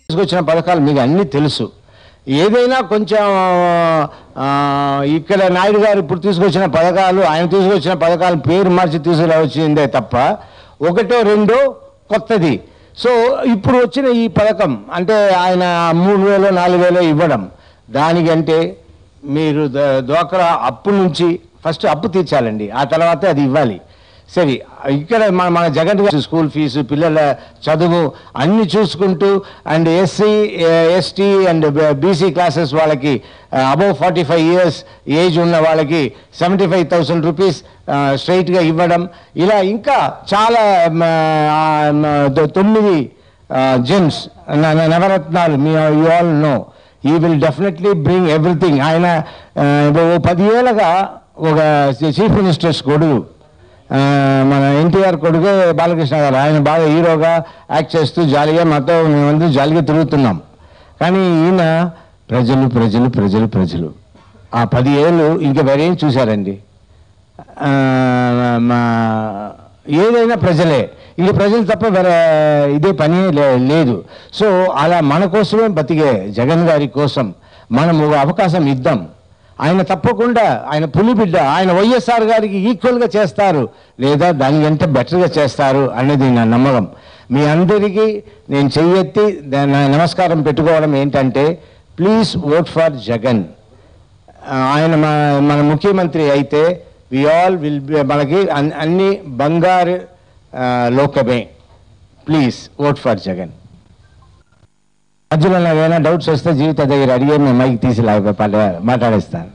తీసుకొచ్చిన పథకాలు మీకు అన్నీ తెలుసు ఏదైనా కొంచెం ఆ, ఇక్కడ నాయుడు గారు ఇప్పుడు తీసుకొచ్చిన పథకాలు ఆయన తీసుకొచ్చిన పథకాలు పేరు మార్చి తీసుకురావచ్చిందే తప్ప ఒకటో రెండో కొత్తది సో ఇప్పుడు వచ్చిన ఈ పథకం అంటే ఆయన మూడు వేలు నాలుగు వేలు ఇవ్వడం దానికంటే మీరు ద- డ్వాక్రా అప్పు నుంచి ఫస్ట్ అప్పు తీర్చాలండి ఆ తర్వాతే అది ఇవ్వాలి సరే ఇక్కడ మన మన జగన్ గారి స్కూల్ ఫీజు పిల్లల చదువు అన్ని చూసుకుంటూ and SC ST and BC classes వాళ్ళకి above forty five years age ఉన్న వాళ్ళకి సెవెంటీ ఫైవ్ థౌసండ్ రూపీస్ స్ట్రైట్గా ఇవ్వడం ఇలా ఇంకా చాలా మ, ఆ, మ, తొ- తొమ్మిది జెమ్స్ నవరత్నాలు మీ you all know he will definitely bring everything ఆయన ఆ, ఓ పది ఏళ్ళగా ఒక చీఫ్ మినిస్టర్స్ కొడుకు ఆ, మన ఎన్టీఆర్ కొడుకే బాలకృష్ణ గారు ఆయన బాగా హీరోగా యాక్ట్ చేస్తూ జాలీగా మాతో మేమందరూ జాలీగా తిరుగుతున్నాం కానీ ఈయన ప్రజలు ప్రజలు ప్రజలు ప్రజలు ఆ పది ఏళ్ళు ఇంకా వేరేం చూశారండి ఆ, మా ఏదైనా ప్రజలే ఇంక ప్రజలు తప్ప వేరే ఇదే పని లే- లేదు సో అలా మన కోసమే బతికే జగన్ గారి కోసం మనం ఒక అవకాశం ఇద్దాం ఆయన తప్పకుండా ఆయన పులిబిడ్డ ఆయన వైఎస్ఆర్ గారికి ఈక్వల్గా చేస్తారు లేదా దానికంటే బెటర్గా చేస్తారు అనేది నా నమ్మకం మీ అందరికీ నేను చెయ్యెత్తి దా- నా నమస్కారం పెట్టుకోవడం ఏంటంటే ప్లీజ్ ఓట్ ఫర్ జగన్ ఆ, ఆయన మన మన ముఖ్యమంత్రి అయితే వి ఆల్ విల్ మనకి అన్- అన్ని బంగారు ఆ, లోకమే ప్లీజ్ ఓట్ ఫర్ జగన్ మధ్యలో నాకు ఏమైనా డౌట్స్ వస్తే జీవిత దగ్గర అడిగే మేము మైక్ తీసి లాగ మాట్లాడేస్తాను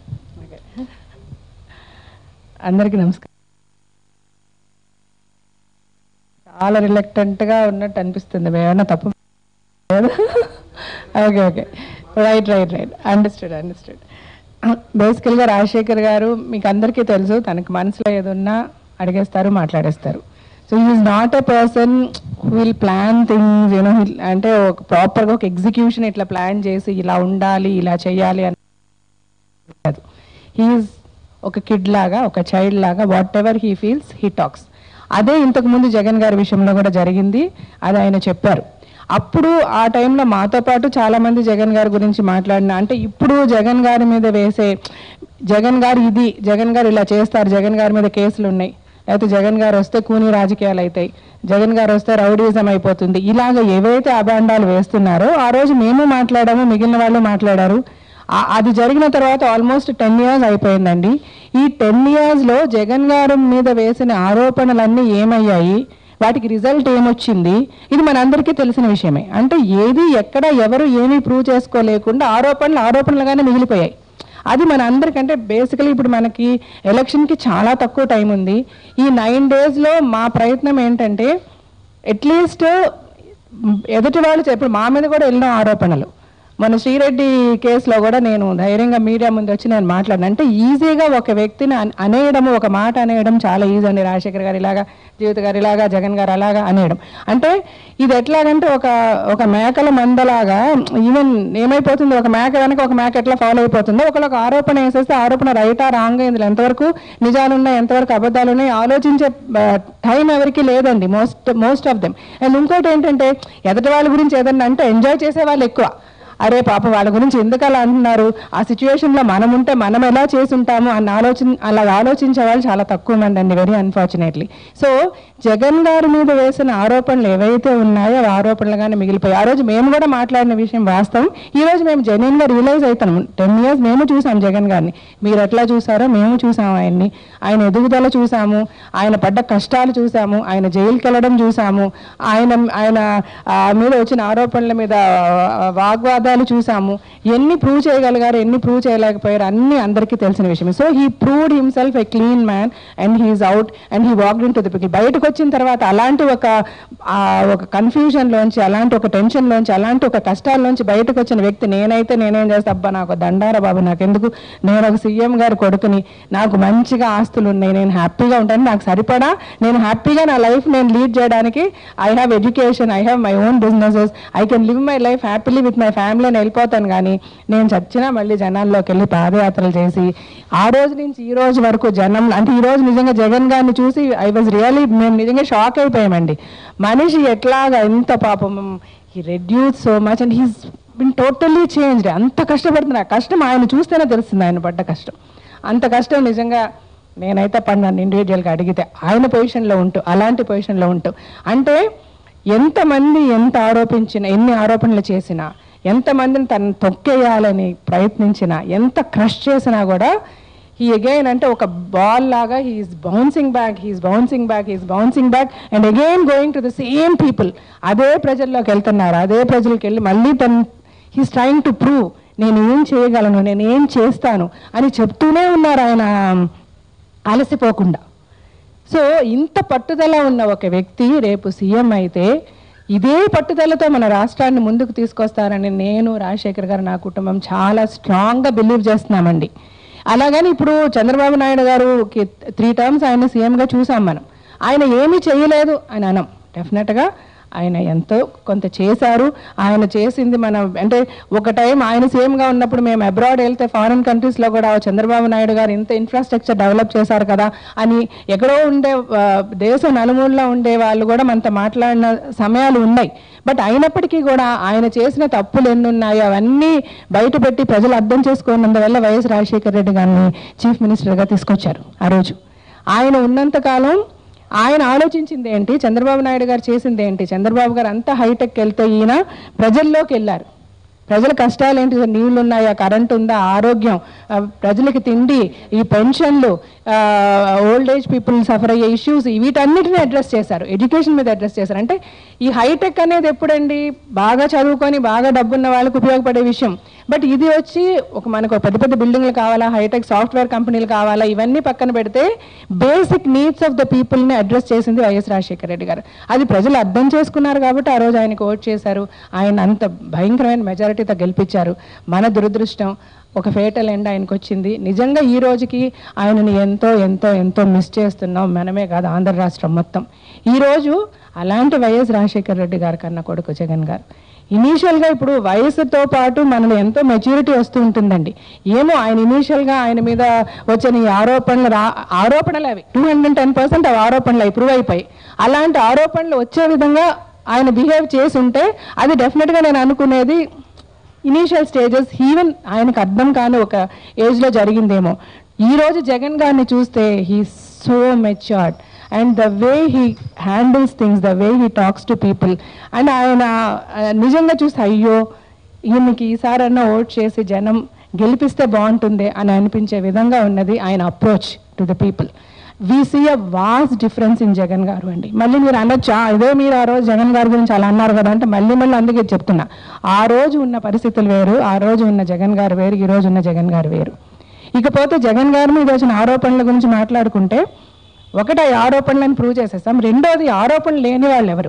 అందరికీ నమస్కారం చాలా రిలక్టెంట్గా ఉన్నట్టు అనిపిస్తుంది ఏమన్నా తప్పు okay okay right right right understood understood బేసికల్గా రాజశేఖర్ గారు మీకు అందరికీ తెలుసు తనకి మనసులో ఏదున్నా అడిగేస్తారు మాట్లాడేస్తారు so is not a person will plan things you know అంటే ఒక ప్రాపర్గా ఒక ఎగ్జిక్యూషన్ ఇట్లా ప్లాన్ చేసి ఇలా ఉండాలి ఇలా చేయాలి అని కాదు హీఈస్ ఒక కిడ్ లాగా ఒక చైల్డ్ లాగా whatever he feels he talks అదే ఇంతకు ముందు జగన్ గారి విషయంలో కూడా జరిగింది అది ఆయన చెప్పారు అప్పుడు ఆ టైంలో మాతో పాటు చాలా మంది జగన్ గారి గురించి మాట్లాడిన అంటే ఇప్పుడు జగన్ గారి మీద వేసే జగన్ గారు ఇది జగన్ గారు ఇలా చేస్తారు జగన్ గారి మీద కేసులు ఉన్నాయి లేకపోతే జగన్ గారు వస్తే కూనీ రాజకీయాలు అవుతాయి జగన్ గారు వస్తే రౌడీజం అయిపోతుంది ఇలాగ ఏవైతే అభాండాలు వేస్తున్నారో ఆ రోజు మేము మాట్లాడాము మిగిలిన వాళ్ళు మాట్లాడారు ఆ- అది జరిగిన తర్వాత ఆల్మోస్ట్ టెన్ ఇయర్స్ అయిపోయిందండి ఈ టెన్ ఇయర్స్లో జగన్ గారి మీద వేసిన ఆరోపణలన్నీ ఏమయ్యాయి వాటికి రిజల్ట్ ఏమొచ్చింది ఇది మనందరికీ తెలిసిన విషయమే అంటే ఏది ఎక్కడ ఎవరు ఏమీ ప్రూవ్ చేసుకోలేకుండా ఆరోపణలు ఆరోపణలుగానే మిగిలిపోయాయి అది మన అందరికంటే బేసికలీ ఇప్పుడు మనకి ఎలక్షన్కి చాలా తక్కువ టైం ఉంది ఈ నైన్ డేస్లో మా ప్రయత్నం ఏంటంటే అట్లీస్ట్ ఎదుటి వాళ్ళు చెప్పి మా మీద కూడా ఎన్నో ఆరోపణలు మన శ్రీరెడ్డి కేసులో కూడా నేను ధైర్యంగా మీడియా ముందు వచ్చి నేను మాట్లాడిన అంటే ఈజీగా ఒక వ్యక్తిని అన్- అనేయడము ఒక మాట అనేయడం చాలా ఈజీ అండి రాజశేఖర్ గారు ఇలాగా జీవిత గారు ఇలాగా జగన్ గారు అలాగా అనేయడం అంటే ఇది ఎట్లాగంటే ఒక ఒక మేకల మందలాగా ఈవెన్ ఏమైపోతుంది ఒక మేక వెనక ఒక మేక ఎట్లా ఫాలో అయిపోతుందో ఒకళ్ళు ఒక ఆరోపణ వేసేస్తే ఆరోపణ రైటా రాంగ్ ఇందులో ఎంతవరకు నిజాలు ఉన్నాయి ఎంతవరకు అబద్ధాలు ఉన్నాయి ఆలోచించే టైం ఎవరికి లేదండి most most of them and ఇంకోటి ఏంటంటే ఎదుటి వాళ్ళ గురించి ఏదన్నా అంటే ఎంజాయ్ చేసే వాళ్ళు ఎక్కువ అరే పాప వాళ్ళ గురించి ఎందుకు అలా అంటున్నారు ఆ సిచ్యువేషన్లో మనం ఉంటే మనం ఎలా చేసి ఉంటాము అన్న ఆలోచన అలా ఆలోచించే వాళ్ళు చాలా తక్కువ మంది అండి వెరీ అన్ఫార్చునేట్లీ సో జగన్ గారి మీద వేసిన ఆరోపణలు ఏవైతే ఉన్నాయో ఆ ఆరోపణలుగానే మిగిలిపోయాయి ఆ రోజు మేము కూడా మాట్లాడిన విషయం వాస్తవం ఈ రోజు మేము జెన్యున్గా రియలైజ్ అవుతాం టెన్ ఇయర్స్ మేము చూసాం జగన్ గారిని మీరు ఎట్లా చూసారో మేము చూసాం ఆయన్ని ఆయన ఎదుగుదల చూసాము ఆయన పడ్డ కష్టాలు చూసాము ఆయన జైలుకి వెళ్ళడం చూసాము ఆయన ఆయన ఆ, మీద వచ్చిన ఆరోపణల మీద ఆ, వాగ్వాదాలు చూసాము ఎన్ని ప్రూవ్ చేయగలిగారు ఎన్ని ప్రూవ్ చేయలేకపోయారు అన్ని అందరికీ తెలిసిన విషయం so he proved himself a clean man and he's out and he walked into the pickle బయటకు వచ్చిన తర్వాత అలాంటి ఒక ఆ, ఒక కన్ఫ్యూజన్లోంచి అలాంటి ఒక టెన్షన్లోంచి అలాంటి ఒక కష్టాల్లోంచి బయటకు వచ్చిన వ్యక్తి నేనైతే నేనేం చేస్తా అబ్బా నాకు దండారా బాబు నాకెందుకు నేను ఒక సీఎం గారి కొడుకుని నాకు మంచిగా ఆస్తులు ఉన్నాయి నేను హ్యాపీగా ఉంటాను నాకు సరిపడా నేను హ్యాపీగా నా లైఫ్ నేను లీడ్ చేయడానికి I have education I have my own businesses I can live my life happily with my family అని వెళ్ళిపోతాను కానీ నేను చచ్చినా మళ్ళీ జనాల్లోకి వెళ్ళి పాదయాత్రలు చేసి ఆ రోజు నుంచి ఈ రోజు వరకు జనం అంటే ఈ రోజు నిజంగా జగన్ గారిని చూసి ఐ వాజ్ రియలీ మేము నిజంగా షాక్ అయిపోయామండి మనిషి ఎట్లాగా ఎంత పాపం ఈ reduce so much and he's been totally changed అంత కష్టపడుతున్నా కష్టం ఆయన చూస్తేనే తెలుస్తుంది ఆయన పడ్డ కష్టం అంత కష్టం నిజంగా నేనైతే పడినాను ఇండివిజువల్గా అడిగితే ఆయన పొజిషన్లో ఉంటూ అలాంటి పొజిషన్లో ఉంటూ అంటే ఎంతమంది ఎంత ఆరోపించినా ఎన్ని ఆరోపణలు చేసినా ఎంతమందిని తను తొక్కేయాలని ప్రయత్నించినా ఎంత క్రష్ చేసినా కూడా ఈ అగైన్ అంటే ఒక బాల్ లాగా he's bouncing back he's bouncing back he's bouncing back and again going to the same people అదే ప్రజల్లోకి వెళ్తున్నారు అదే ప్రజలకు వెళ్ళి మళ్ళీ తను హీస్ ట్రైంగ్ టు ప్రూవ్ నేను ఏం చేయగలను నేను ఏం చేస్తాను అని చెప్తూనే ఉన్నారు ఆయన అలసిపోకుండా సో ఇంత పట్టుదల ఉన్న ఒక వ్యక్తి రేపు సీఎం అయితే ఇదే పట్టుదలతో మన రాష్ట్రాన్ని ముందుకు తీసుకొస్తారని నేను రాజశేఖర్ గారు నా కుటుంబం చాలా స్ట్రాంగ్గా బిలీవ్ చేస్తున్నామండి అలాగని ఇప్పుడు చంద్రబాబు నాయుడు గారుకి త్రీ టర్మ్స్ ఆయన సీఎంగా చూసాం మనం ఆయన ఏమీ చేయలేదు అని అనం డెఫినెట్గా ఆయన ఎంతో కొంత చేశారు ఆయన చేసింది మన అంటే ఒక టైం ఆయన సీఎంగా ఉన్నప్పుడు మేము అబ్రాడ్ వెళ్తే ఫారిన్ కంట్రీస్లో కూడా చంద్రబాబు నాయుడు గారు ఇంత ఇన్ఫ్రాస్ట్రక్చర్ డెవలప్ చేశారు కదా అని ఎక్కడో ఉండే ఆ, దేశం నలుమూలలో ఉండే వాళ్ళు కూడా మనతో మాట్లాడిన సమయాలు ఉన్నాయి బట్ అయినప్పటికీ కూడా ఆయన చేసిన తప్పులు ఎన్ని ఉన్నాయో అవన్నీ బయటపెట్టి ప్రజలు అర్థం చేసుకున్నందువల్ల వైఎస్ రాజశేఖర రెడ్డి గారిని చీఫ్ మినిస్టర్గా తీసుకొచ్చారు ఆ రోజు ఆయన ఉన్నంతకాలం ఆయన ఆలోచించింది ఏంటి చంద్రబాబు నాయుడు గారు చేసింది ఏంటి చంద్రబాబు గారు అంత హైటెక్ వెళ్తే ఈయన ప్రజల్లోకి వెళ్ళారు ప్రజల కష్టాలు ఏంటి నీళ్లు ఉన్నాయా కరెంట్ ఉందా ఆరోగ్యం ఆ, ప్రజలకి తిండి ఈ పెన్షన్లు ఓల్డ్ ఏజ్ పీపుల్ సఫర్ అయ్యే ఇష్యూస్ వీటన్నిటిని అడ్రస్ చేశారు ఎడ్యుకేషన్ మీద అడ్రస్ చేశారు అంటే ఈ హైటెక్ అనేది ఎప్పుడండి బాగా చదువుకొని బాగా డబ్బున్న వాళ్ళకి ఉపయోగపడే విషయం బట్ ఇది వచ్చి ఒక మనకు పెద్ద పెద్ద బిల్డింగ్లు కావాలా హైటెక్ సాఫ్ట్వేర్ కంపెనీలు కావాలా ఇవన్నీ పక్కన పెడితే బేసిక్ నీడ్స్ ఆఫ్ ద పీపుల్ని అడ్రస్ చేసింది వైఎస్ రాజశేఖర రెడ్డి గారు అది ప్రజలు అర్థం చేసుకున్నారు కాబట్టి ఆ రోజు ఆయనకు ఓట్ చేశారు ఆయన అంత భయంకరమైన మెజారిటీతో గెలిపించారు మన దురదృష్టం ఒక ఫేటల్ ఎండ్ ఆయనకు వచ్చింది నిజంగా ఈ రోజుకి ఆయనని ఎంతో ఎంతో ఎంతో మిస్ చేస్తున్నాం మనమే కాదు ఆంధ్ర రాష్ట్రం మొత్తం ఈ రోజు అలాంటి వైఎస్ రాజశేఖర రెడ్డి గారి కన్నా కొడుకు జగన్ గారు ఇనీషియల్గా ఇప్పుడు వయసుతో పాటు మనలో ఎంతో మెచ్యూరిటీ వస్తూ ఉంటుందండి ఏమో ఆయన ఇనీషియల్గా ఆయన మీద వచ్చిన ఈ ఆరోపణలు రా ఆరోపణలు అవి టూ హండ్రెడ్ టెన్ పర్సెంట్ అవి ఆరోపణలు ప్రూవ్ అయిపోయి అలాంటి ఆరోపణలు వచ్చే విధంగా ఆయన బిహేవ్ చేసి ఉంటే అది డెఫినెట్గా నేను అనుకునేది ఇనీషియల్ స్టేజెస్ ఈవెన్ ఆయనకు అర్థం కాని ఒక ఏజ్లో జరిగిందేమో ఈ రోజు జగన్ గారిని చూస్తే he so matured and the way he handles things the way he talks to people and ఆయన ఆ, నిజంగా చూస్తే అయ్యో ఈయనకి ఈసారన్నా ఓట్ చేసి జనం గెలిపిస్తే బాగుంటుంది అని అనిపించే విధంగా ఉన్నది ఆయన approach to the people we see a vast difference in Jagan garu అండి మళ్ళీ మీరు అనొచ్చా ఇదే మీరు ఆ రోజు జగన్ గారి గురించి అలా అన్నారు కదా అంటే మళ్ళీ మళ్ళీ అందుకే చెప్తున్నా ఆ రోజు ఉన్న పరిస్థితులు వేరు ఆ రోజు ఉన్న జగన్ గారు వేరు ఈ రోజు ఉన్న జగన్ గారు వేరు ఇకపోతే జగన్ గారి మీద వచ్చిన ఆరోపణల గురించి మాట్లాడుకుంటే ఒకటి ఆ ఆరోపణలను ప్రూవ్ చేసేస్తాం రెండోది ఆరోపణలు లేని వాళ్ళు ఎవరు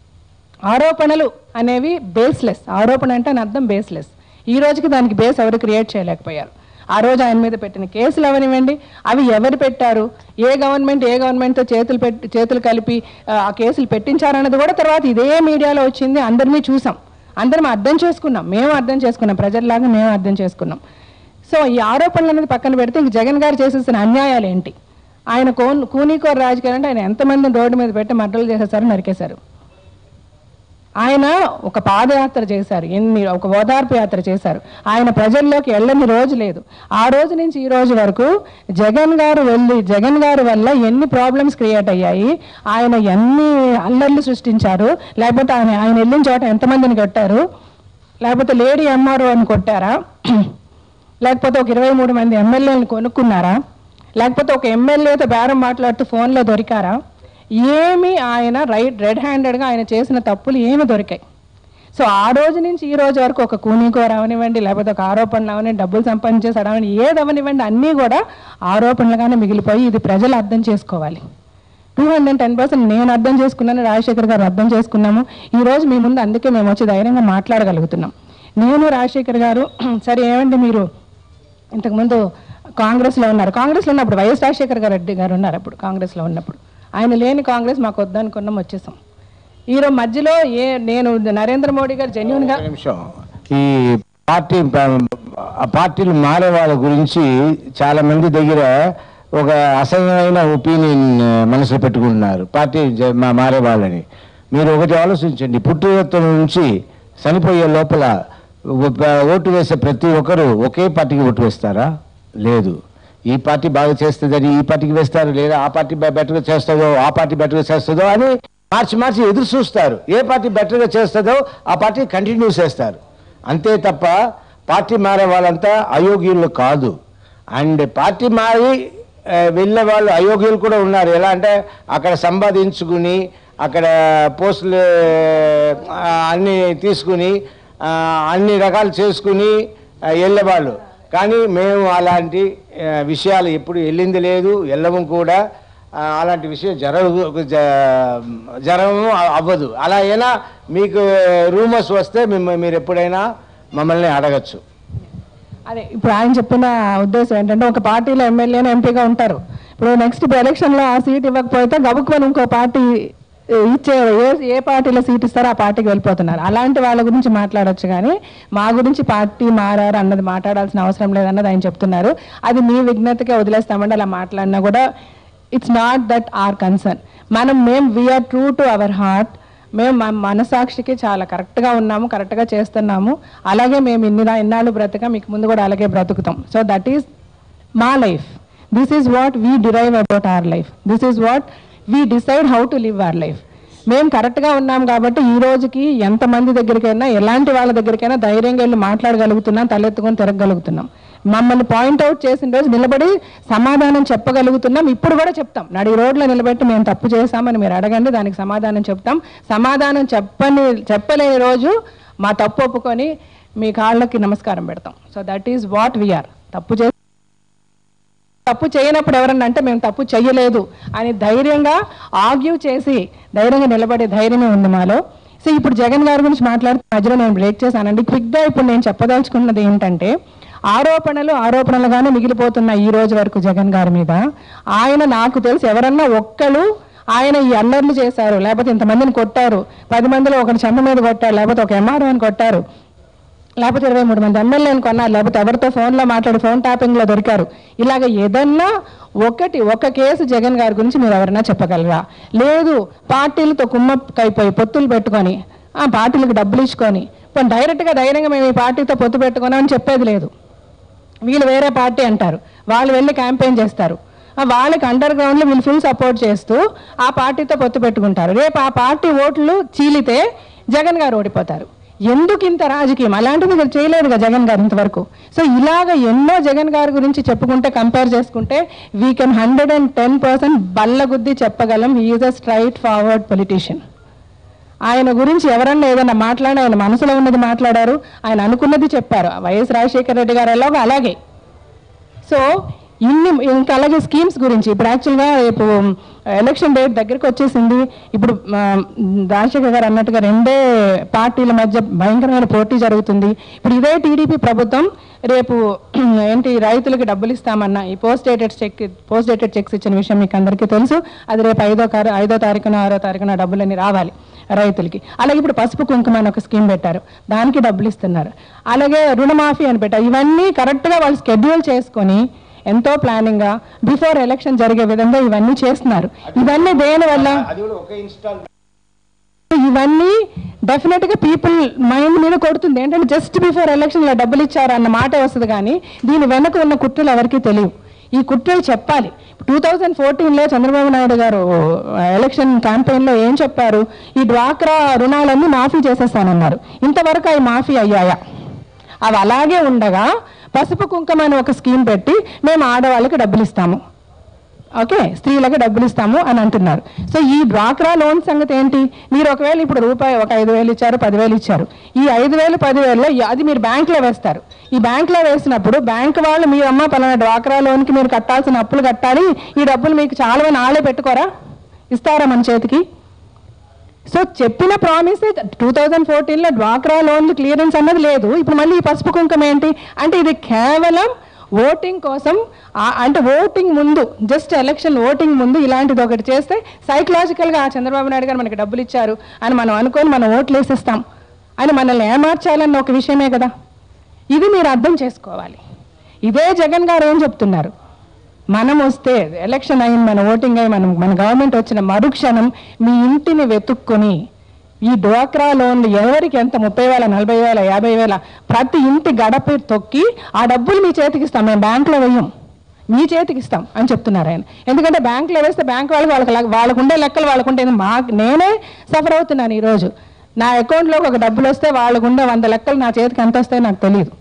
ఆరోపణలు అనేవి బేస్లెస్ ఆరోపణ అంటే అని అర్థం బేస్లెస్ ఈ రోజుకి దానికి బేస్ ఎవరు క్రియేట్ చేయలేకపోయారు ఆ రోజు ఆయన మీద పెట్టిన కేసులు అవనివ్వండి అవి ఎవరు పెట్టారు ఏ గవర్నమెంట్ ఏ గవర్నమెంట్తో చేతులు పెట్టి చేతులు కలిపి ఆ, ఆ కేసులు పెట్టించారన్నది కూడా తర్వాత ఇదే మీడియాలో వచ్చింది అందరినీ చూసాం అందరం అర్థం చేసుకున్నాం మేము అర్థం చేసుకున్నాం ప్రజల్లాగా మేము అర్థం చేసుకున్నాం సో ఈ ఆరోపణలు అనేది పక్కన పెడితే ఇంక జగన్ గారు చేసేసిన అన్యాయాలు ఏంటి ఆయన కోన్ కూనీకోర రాజకీయాలు అంటే ఆయన ఎంతమందిని రోడ్డు మీద పెట్టి మర్డర్లు చేసేసారు నరికేశారు ఆయన ఒక పాదయాత్ర చేశారు ఎన్ని ఒక ఓదార్పు యాత్ర చేశారు ఆయన ప్రజల్లోకి వెళ్ళని రోజు లేదు ఆ రోజు నుంచి ఈ రోజు వరకు జగన్ గారు వెళ్ళి జగన్ గారి వల్ల ఎన్ని ప్రాబ్లమ్స్ క్రియేట్ అయ్యాయి ఆయన ఎన్ని అల్లర్లు సృష్టించారు లేకపోతే ఆయన ఆయన వెళ్ళిన చోట ఎంతమందిని కొట్టారు లేకపోతే లేడీ ఎంఆర్ఓ అని కొట్టారా లేకపోతే ఒక ఇరవై మూడు మంది ఎమ్మెల్యేలను కొనుక్కున్నారా లేకపోతే ఒక ఎమ్మెల్యేతో బేరం మాట్లాడుతూ ఫోన్లో దొరికారా ఏమి ఆయన రైట్ రెడ్ హ్యాండెడ్గా ఆయన చేసిన తప్పులు ఏమి దొరికాయి సో ఆ రోజు నుంచి ఈ రోజు వరకు ఒక కూనీకోర అవనివ్వండి లేకపోతే ఒక ఆరోపణలు అవనివ్వండి డబ్బులు సంపాదించేసాడు అవనివ్వండి ఏది అవనివ్వండి అన్నీ కూడా ఆరోపణలుగానే మిగిలిపోయి ఇది ప్రజలు అర్థం చేసుకోవాలి టూ హండ్రెడ్ టెన్ పర్సెంట్ నేను అర్థం చేసుకున్నాను రాజశేఖర్ గారు అర్థం చేసుకున్నాము ఈ రోజు మీ ముందు అందుకే మేము వచ్చి ధైర్యంగా మాట్లాడగలుగుతున్నాం నేను రాజశేఖర్ గారు సరే ఏమండి మీరు ఇంతకుముందు కాంగ్రెస్లో ఉన్నారు కాంగ్రెస్లో ఉన్నప్పుడు వైఎస్ రాజశేఖర్ గారు రెడ్డి గారు ఉన్నారు అప్పుడు కాంగ్రెస్లో ఉన్నప్పుడు ఆయన లేని కాంగ్రెస్ మాకు వద్దనుకున్నాం వచ్చేసాం ఈరోజు మధ్యలో ఏ నేను నరేంద్ర మోడీ గారు జెన్యున్గా ఒక్క నిమిషం ఈ పార్టీ ఆ పార్టీలు మారే వాళ్ళ గురించి చాలా మంది దగ్గర ఒక అసహ్యమైన ఒపీనియన్ మనసులో పెట్టుకుంటున్నారు పార్టీ జ- మా- మారే వాళ్ళని మీరు ఒకటి ఆలోచించండి పుట్టుకత్వం నుంచి చనిపోయే లోపల ఓ- ఓటు వేసే ప్రతి ఒక్కరు ఒకే పార్టీకి ఓటు వేస్తారా లేదు ఈ పార్టీ బాగా చేస్తుందని ఈ పార్టీకి వేస్తారు లేదా ఆ పార్టీ బె- బెటర్గా చేస్తుందో ఆ పార్టీ బెటర్గా చేస్తుందో అని మార్చి మార్చి ఎదురు చూస్తారు ఏ పార్టీ బెటర్గా చేస్తుందో ఆ పార్టీ కంటిన్యూ చేస్తారు అంతే తప్ప పార్టీ మారే వాళ్ళంతా అయోగ్యులు కాదు అండ్ పార్టీ మారి ఆ, వెళ్ళే వాళ్ళు అయోగ్యులు కూడా ఉన్నారు ఎలా అంటే అక్కడ సంపాదించుకుని అక్కడ పోస్టులు ఆ, అన్ని తీసుకుని ఆ, అన్ని రకాలు చేసుకుని ఆ, వెళ్ళేవాళ్ళు కానీ మేము అలాంటి ఆ, విషయాలు ఎప్పుడు వెళ్ళింది లేదు వెళ్ళము కూడా ఆ, అలాంటి విషయం జరగదు జ- జరగము అవ్వదు అలా అయినా మీకు రూమర్స్ వస్తే మిమ్మ మీరు ఎప్పుడైనా మమ్మల్ని అడగచ్చు అదే ఇప్పుడు ఆయన చెప్పిన ఉద్దేశం ఏంటంటే ఒక పార్టీలో ఎమ్మెల్యేను ఎంపీగా ఉంటారు ఇప్పుడు నెక్స్ట్ ఇప్పుడు ఎలక్షన్లో ఆ సీట్ ఇవ్వకపోతే గబుక్కుని ఇంకో పార్టీ ఇచ్చే ఏ ఏ పార్టీలో సీట్ ఇస్తారో ఆ పార్టీకి వెళ్ళిపోతున్నారు అలాంటి వాళ్ళ గురించి మాట్లాడొచ్చు కానీ మా గురించి పార్టీ మారారు అన్నది మాట్లాడాల్సిన అవసరం లేదన్నది ఆయన చెప్తున్నారు అది మీ విజ్ఞతకే వదిలేస్తామండి అలా మాట్లాడినా కూడా it's not that our concern మనం మేము we're true to our heart మేము మా మనసాక్షికి చాలా కరెక్ట్గా ఉన్నాము కరెక్ట్గా చేస్తున్నాము అలాగే మేము ఇన్ని రా- ఇన్నాళ్ళు బ్రతక మీకు ముందు కూడా అలాగే బ్రతుకుతాం సో దట్ ఈస్ మా life this is what we derive about our life this is what we decide how to live our life మేము కరెక్ట్గా ఉన్నాం కాబట్టి ఈ రోజుకి ఎంతమంది దగ్గరికైనా ఎలాంటి వాళ్ళ దగ్గరికైనా ధైర్యంగా వెళ్ళి మాట్లాడగలుగుతున్నాం తలెత్తుకొని తిరగగలుగుతున్నాం మమ్మల్ని పాయింట్అవుట్ చేసిన రోజు నిలబడి సమాధానం చెప్పగలుగుతున్నాం ఇప్పుడు కూడా చెప్తాం నడి రోడ్లో నిలబెట్టి మేము తప్పు చేశామని మీరు అడగండి దానికి సమాధానం చెప్తాం సమాధానం చెప్పని చెప్పలేని రోజు మా తప్పు ఒప్పుకొని మీ కాళ్ళకి నమస్కారం పెడతాం so that is what we're తప్పు చే తప్పు చేయనప్పుడు ఎవరన్నా అంటే మేము తప్పు చేయలేదు అని ధైర్యంగా ఆర్గ్యూ చేసి ధైర్యంగా నిలబడే ధైర్యమే ఉంది మాలో సో ఇప్పుడు జగన్ గారి గురించి మాట్లాడుతూ మధ్యలో నేను బ్రేక్ చేశానండి క్విక్గా ఇప్పుడు నేను చెప్పదలుచుకున్నది ఏంటంటే ఆరోపణలు ఆరోపణలుగానే మిగిలిపోతున్న ఈ రోజు వరకు జగన్ గారి మీద ఆయన నాకు తెలిసి ఎవరన్నా ఒక్కరు ఆయన ఈ అల్లర్లు చేశారు లేకపోతే ఇంతమందిని కొట్టారు పది మందిలో ఒకటి చెమ్మ మీద కొట్టారు లేకపోతే ఒక ఎంఆర్ఓని కొట్టారు లేకపోతే ఇరవై మూడు మంది ఎమ్మెల్యేలు కొన్నారు లేకపోతే ఎవరితో ఫోన్లో మాట్లాడి ఫోన్ ట్యాపింగ్లో దొరికారు ఇలాగ ఏదన్నా ఒకటి ఒక కేసు జగన్ గారి గురించి మీరు ఎవరైనా చెప్పగలరా లేదు పార్టీలతో కుమ్మక్కైపోయి పొత్తులు పెట్టుకొని ఆ పార్టీలకు డబ్బులు ఇచ్చుకొని పోనీ డైరెక్ట్గా ధైర్యంగా మేము ఈ పార్టీతో పొత్తు పెట్టుకున్నామని చెప్పేది లేదు వీళ్ళు వేరే పార్టీ అంటారు వాళ్ళు వెళ్ళి క్యాంపెయిన్ చేస్తారు ఆ వాళ్ళకి అండర్ గ్రౌండ్లో వీళ్ళు ఫుల్ సపోర్ట్ చేస్తూ ఆ పార్టీతో పొత్తు పెట్టుకుంటారు రేపు ఆ పార్టీ ఓట్లు చీలితే జగన్ గారు ఓడిపోతారు ఎందుకు ఇంత రాజకీయం అలాంటిది మీరు చేయలేదు కదా జగన్ గారు ఇంతవరకు సో ఇలాగ ఎన్నో జగన్ గారి గురించి చెప్పుకుంటే కంపేర్ చేసుకుంటే we can hundred and ten percent బల్లగుద్ది చెప్పగలం is a straightforward politician ఆయన గురించి ఎవరన్నా ఏదన్నా మాట్లాడినా ఆయన మనసులో ఉన్నది మాట్లాడారు ఆయన అనుకున్నది చెప్పారు వైఎస్ రాజశేఖర రెడ్డి గారు ఎలాగో అలాగే సో ఇన్ని ఇంకా అలాగే స్కీమ్స్ గురించి ఇప్పుడు యాక్చువల్గా రేపు ఎలక్షన్ డేట్ దగ్గరికి వచ్చేసింది ఇప్పుడు ఆ, రాజశేఖర్ గారు అన్నట్టుగా రెండే పార్టీల మధ్య భయంకరమైన పోటీ జరుగుతుంది ఇప్పుడు ఇదే టీడీపీ ప్రభుత్వం రేపు ఏంటి రైతులకి డబ్బులు ఇస్తామన్న ఈ post dated cheque post dated cheques ఇచ్చిన విషయం మీకు అందరికీ తెలుసు అది రేపు ఐదో కారు ఐదో తారీఖున ఆరో తారీఖున డబ్బులన్నీ రావాలి రైతులకి అలాగే ఇప్పుడు పసుపు కుంకుమ అని ఒక స్కీమ్ పెట్టారు దానికి డబ్బులు ఇస్తున్నారు అలాగే రుణమాఫీ అని పెట్టారు ఇవన్నీ కరెక్ట్గా వాళ్ళు స్కెడ్యూల్ చేసుకొని ఎంతో ప్లానింగ్గా బిఫోర్ ఎలక్షన్ జరిగే విధంగా ఇవన్నీ చేస్తున్నారు ఇవన్నీ దేనివల్ల అది కూడా ఒక ఇన్స్టాల్ ఇవన్నీ డెఫినెట్ గా పీపుల్ మైండ్ మీద కొడుతుంది ఏంటంటే జస్ట్ బిఫోర్ ఎలక్షన్ లో డబ్బులు ఇచ్చారు అన్న మాట వస్తుంది కానీ దీని వెనక ఉన్న కుట్రలు ఎవరికీ తెలియవు ఈ కుట్రలు చెప్పాలి టూ థౌజండ్ ఫోర్టీన్లో చంద్రబాబు నాయుడు గారు ఎలక్షన్ క్యాంపెయిన్లో ఏం చెప్పారు ఈ డ్వాక్రా రుణాలన్నీ మాఫీ చేసేస్తానన్నారు ఇంతవరకు అవి మాఫీ అయ్యాయా అవి అలాగే ఉండగా పసుపు కుంకుమ అని ఒక స్కీమ్ పెట్టి మేము ఆడవాళ్ళకి డబ్బులు ఇస్తాము ఓకే స్త్రీలకు డబ్బులు ఇస్తాము అని అంటున్నారు సో ఈ డ్వాక్రా లోన్ సంగతి ఏంటి మీరు ఒకవేళ ఇప్పుడు రూపాయి ఒక ఐదు వేలు ఇచ్చారు పదివేలు ఇచ్చారు ఈ ఐదు వేలు పదివేలలో ఈ- అది మీరు బ్యాంక్లో వేస్తారు ఈ బ్యాంక్లో వేసినప్పుడు బ్యాంక్ వాళ్ళు మీ అమ్మ పలానా డ్వాక్రా లోన్కి మీరు కట్టాల్సిన అప్పులు కట్టాలి ఈ డబ్బులు మీకు చాలా మంది ఆళ్ళే పెట్టుకోరా ఇస్తారా మన చేతికి సో చెప్పిన ప్రామిస్ టూ థౌజండ్ ఫోర్టీన్లో డ్వాక్రా లోన్లు క్లియరెన్స్ అన్నది లేదు ఇప్పుడు మళ్ళీ ఈ పసుపు కుంకుమ ఏంటి అంటే ఇది కేవలం ఓటింగ్ కోసం ఆ- అంటే ఓటింగ్ ముందు జస్ట్ ఎలక్షన్ ఓటింగ్ ముందు ఇలాంటిది ఒకటి చేస్తే సైకలాజికల్గా చంద్రబాబు నాయుడు గారు మనకి డబ్బులు ఇచ్చారు అని మనం అనుకొని మనం ఓట్లు వేసేస్తాం అని మనల్ని ఏమార్చాలన్న ఒక విషయమే కదా ఇది మీరు అర్థం చేసుకోవాలి ఇదే జగన్ గారు ఏం చెప్తున్నారు మనం వస్తే ఎలక్షన్ అయింది మన ఓటింగ్ అయ్యి మనం మన గవర్నమెంట్ వచ్చిన మరుక్షణం మీ ఇంటిని వెతుక్కొని ఈ డ్వాక్రా లోన్లు ఎవరికి ఎంత ముప్పై వేల నలభై వేల యాభై వేల ప్రతి ఇంటి గడప తొక్కి ఆ డబ్బులు మీ చేతికి ఇస్తాం మేము బ్యాంకులో వెయ్యం మీ చేతికి ఇస్తాం అని చెప్తున్నారు ఆయన ఎందుకంటే బ్యాంకులో వేస్తే బ్యాంక్ వాళ్ళకి వాళ్ళకి లెక్క- వాళ్ళకు ఉండే లెక్కలు వాళ్ళకు ఉంటే మా నేనే సఫర్ అవుతున్నాను ఈరోజు నా అకౌంట్లోకి ఒక డబ్బులు వస్తే వాళ్ళకు ఉండే వంద లెక్కలు నా చేతికి ఎంత వస్తాయో నాకు తెలియదు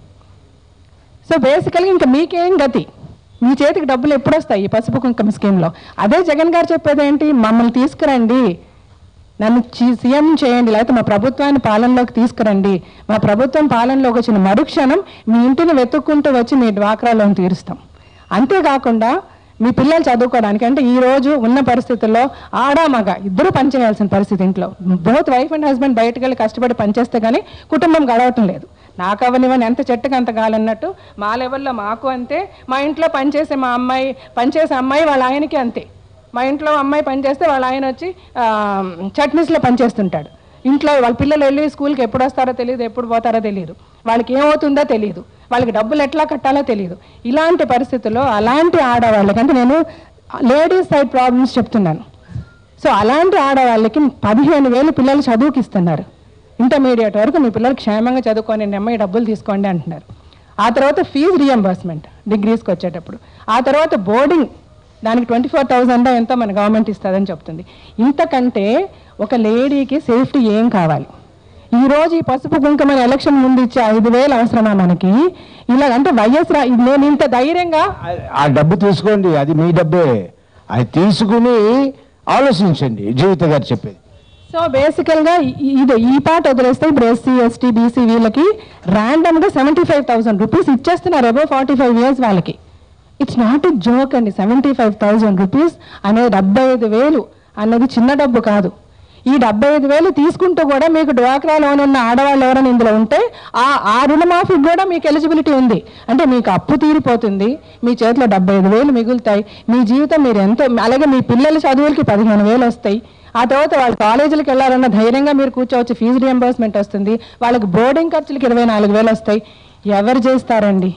సో బేసికల్గా ఇంకా మీకేం గతి మీ చేతికి డబ్బులు ఎప్పుడు వస్తాయి ఈ పసుపు కుంకుమ స్కీమ్లో అదే జగన్ గారు చెప్పేది ఏంటి మమ్మల్ని తీసుకురండి నన్ను చి- సీఎం చేయండి లేకపోతే మా ప్రభుత్వాన్ని పాలనలోకి తీసుకురండి మా ప్రభుత్వం పాలనలోకి వచ్చిన మరుక్షణం మీ ఇంటిని వెతుక్కుంటూ వచ్చి మీ డ్వాక్రా లోన్ తీరుస్తాం అంతేకాకుండా మీ పిల్లలు చదువుకోవడానికి అంటే ఈ రోజు ఉన్న పరిస్థితుల్లో ఆడ మగ ఇద్దరు పనిచేయాల్సిన పరిస్థితి ఇంట్లో బోత్ వైఫ్ అండ్ హస్బెండ్ బయటకు వెళ్ళి కష్టపడి పనిచేస్తే కానీ కుటుంబం గడవటం లేదు నాకు అవనివని ఎంత చెట్టుకు అంత గాలన్నట్టు మా లెవెల్లో మాకు అంతే మా ఇంట్లో పనిచేసే మా అమ్మాయి పనిచేసే అమ్మాయి వాళ్ళ ఆయనకి అంతే మా ఇంట్లో అమ్మాయి పనిచేస్తే వాళ్ళ ఆయన వచ్చి ఆ, చట్నీస్లో పనిచేస్తుంటాడు ఇంట్లో వాళ్ళ పిల్లలు వెళ్ళి స్కూల్కి ఎప్పుడు వస్తారో తెలియదు ఎప్పుడు పోతారో తెలియదు వాళ్ళకి ఏమవుతుందో తెలియదు వాళ్ళకి డబ్బులు ఎట్లా కట్టాలో తెలియదు ఇలాంటి పరిస్థితుల్లో అలాంటి ఆడవాళ్ళకి అంటే నేను లేడీస్ సైడ్ ప్రాబ్లమ్స్ చెప్తున్నాను సో అలాంటి ఆడవాళ్ళకి పదిహేను వేలు పిల్లలు చదువుకి ఇస్తున్నారు ఇంటర్మీడియట్ వరకు మీ పిల్లలు క్షేమంగా చదువుకొని అమ్మాయి డబ్బులు తీసుకోండి అంటున్నారు ఆ తర్వాత ఫీజు రియంబర్స్మెంట్ డిగ్రీస్కి వచ్చేటప్పుడు ఆ తర్వాత బోర్డింగ్ దానికి ట్వంటీ ఫోర్ థౌజండ్ ఎంతో మన గవర్నమెంట్ ఇస్తుందని చెప్తుంది ఇంతకంటే ఒక లేడీకి సేఫ్టీ ఏం కావాలి ఈ రోజు ఈ పసుపు కుంకుమ ఎలక్షన్ ముందు ఇచ్చే ఐదు వేలు అవసరమా మనకి ఇలా అంటే వైఎస్ రా నేను ఇంత ధైర్యంగా ఆ డబ్బు తీసుకోండి అది మీ డబ్బే అది తీసుకుని ఆలోచించండి జీవిత గారు చెప్పేది సో బేసికల్గా ఈ- ఇది ఈ పాట వదిలేస్తే ఇప్పుడు ఎస్సీ ఎస్టీ బీసీ వీళ్ళకి ర్యాండమ్గా సెవెంటీ ఫైవ్ థౌసండ్ రూపీస్ ఇచ్చేస్తున్నారు అబౌవ్ ఫార్టీ ఫైవ్ ఇయర్స్ వాళ్ళకి ఇట్స్ నాట్ ఎ జోక్ అండి సెవెంటీ ఫైవ్ థౌసండ్ రూపీస్ అనేది డెబ్బై ఐదు వేలు అన్నది చిన్న డబ్బు కాదు ఈ డెబ్బై ఐదు వేలు తీసుకుంటూ కూడా మీకు డ్వాక్రా లోన్ ఉన్న ఆడవాళ్ళు ఎవరైనా ఇందులో ఉంటే ఆ ఆ రుణమాఫీకి కూడా మీకు ఎలిజిబిలిటీ ఉంది అంటే మీకు అప్పు తీరిపోతుంది మీ చేతిలో డెబ్బై ఐదు వేలు మిగులుతాయి మీ జీవితం మీరు ఎంతో అలాగే మీ పిల్లల చదువులకి పదిహేను వేలు వస్తాయి ఆ తర్వాత వాళ్ళు కాలేజీలకు వెళ్ళాలన్న ధైర్యంగా మీరు కూర్చోవచ్చు ఫీజు రియంబర్స్మెంట్ వస్తుంది వాళ్ళకి బోర్డింగ్ ఖర్చులకి ఇరవై నాలుగు వేలు వస్తాయి ఎవరు చేస్తారండి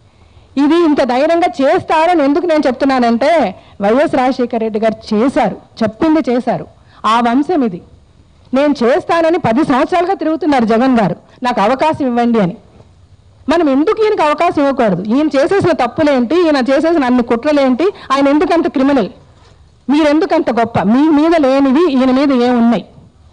ఇది ఇంత ధైర్యంగా చేస్తారని ఎందుకు నేను చెప్తున్నానంటే వైఎస్ రాజశేఖర రెడ్డి గారు చేశారు చెప్పింది చేశారు ఆ వంశం ఇది నేను చేస్తానని పది సంవత్సరాలుగా తిరుగుతున్నారు జగన్ గారు నాకు అవకాశం ఇవ్వండి అని మనం ఎందుకు ఈయనకి అవకాశం ఇవ్వకూడదు ఈయన చేసేసిన తప్పులేంటి ఈయన చేసేసిన అన్ని కుట్రలేంటి ఆయన ఎందుకు అంత క్రిమినల్ మీరెందుకు అంత గొప్ప మీ మీద లేనివి ఈయన మీద ఏమున్నాయి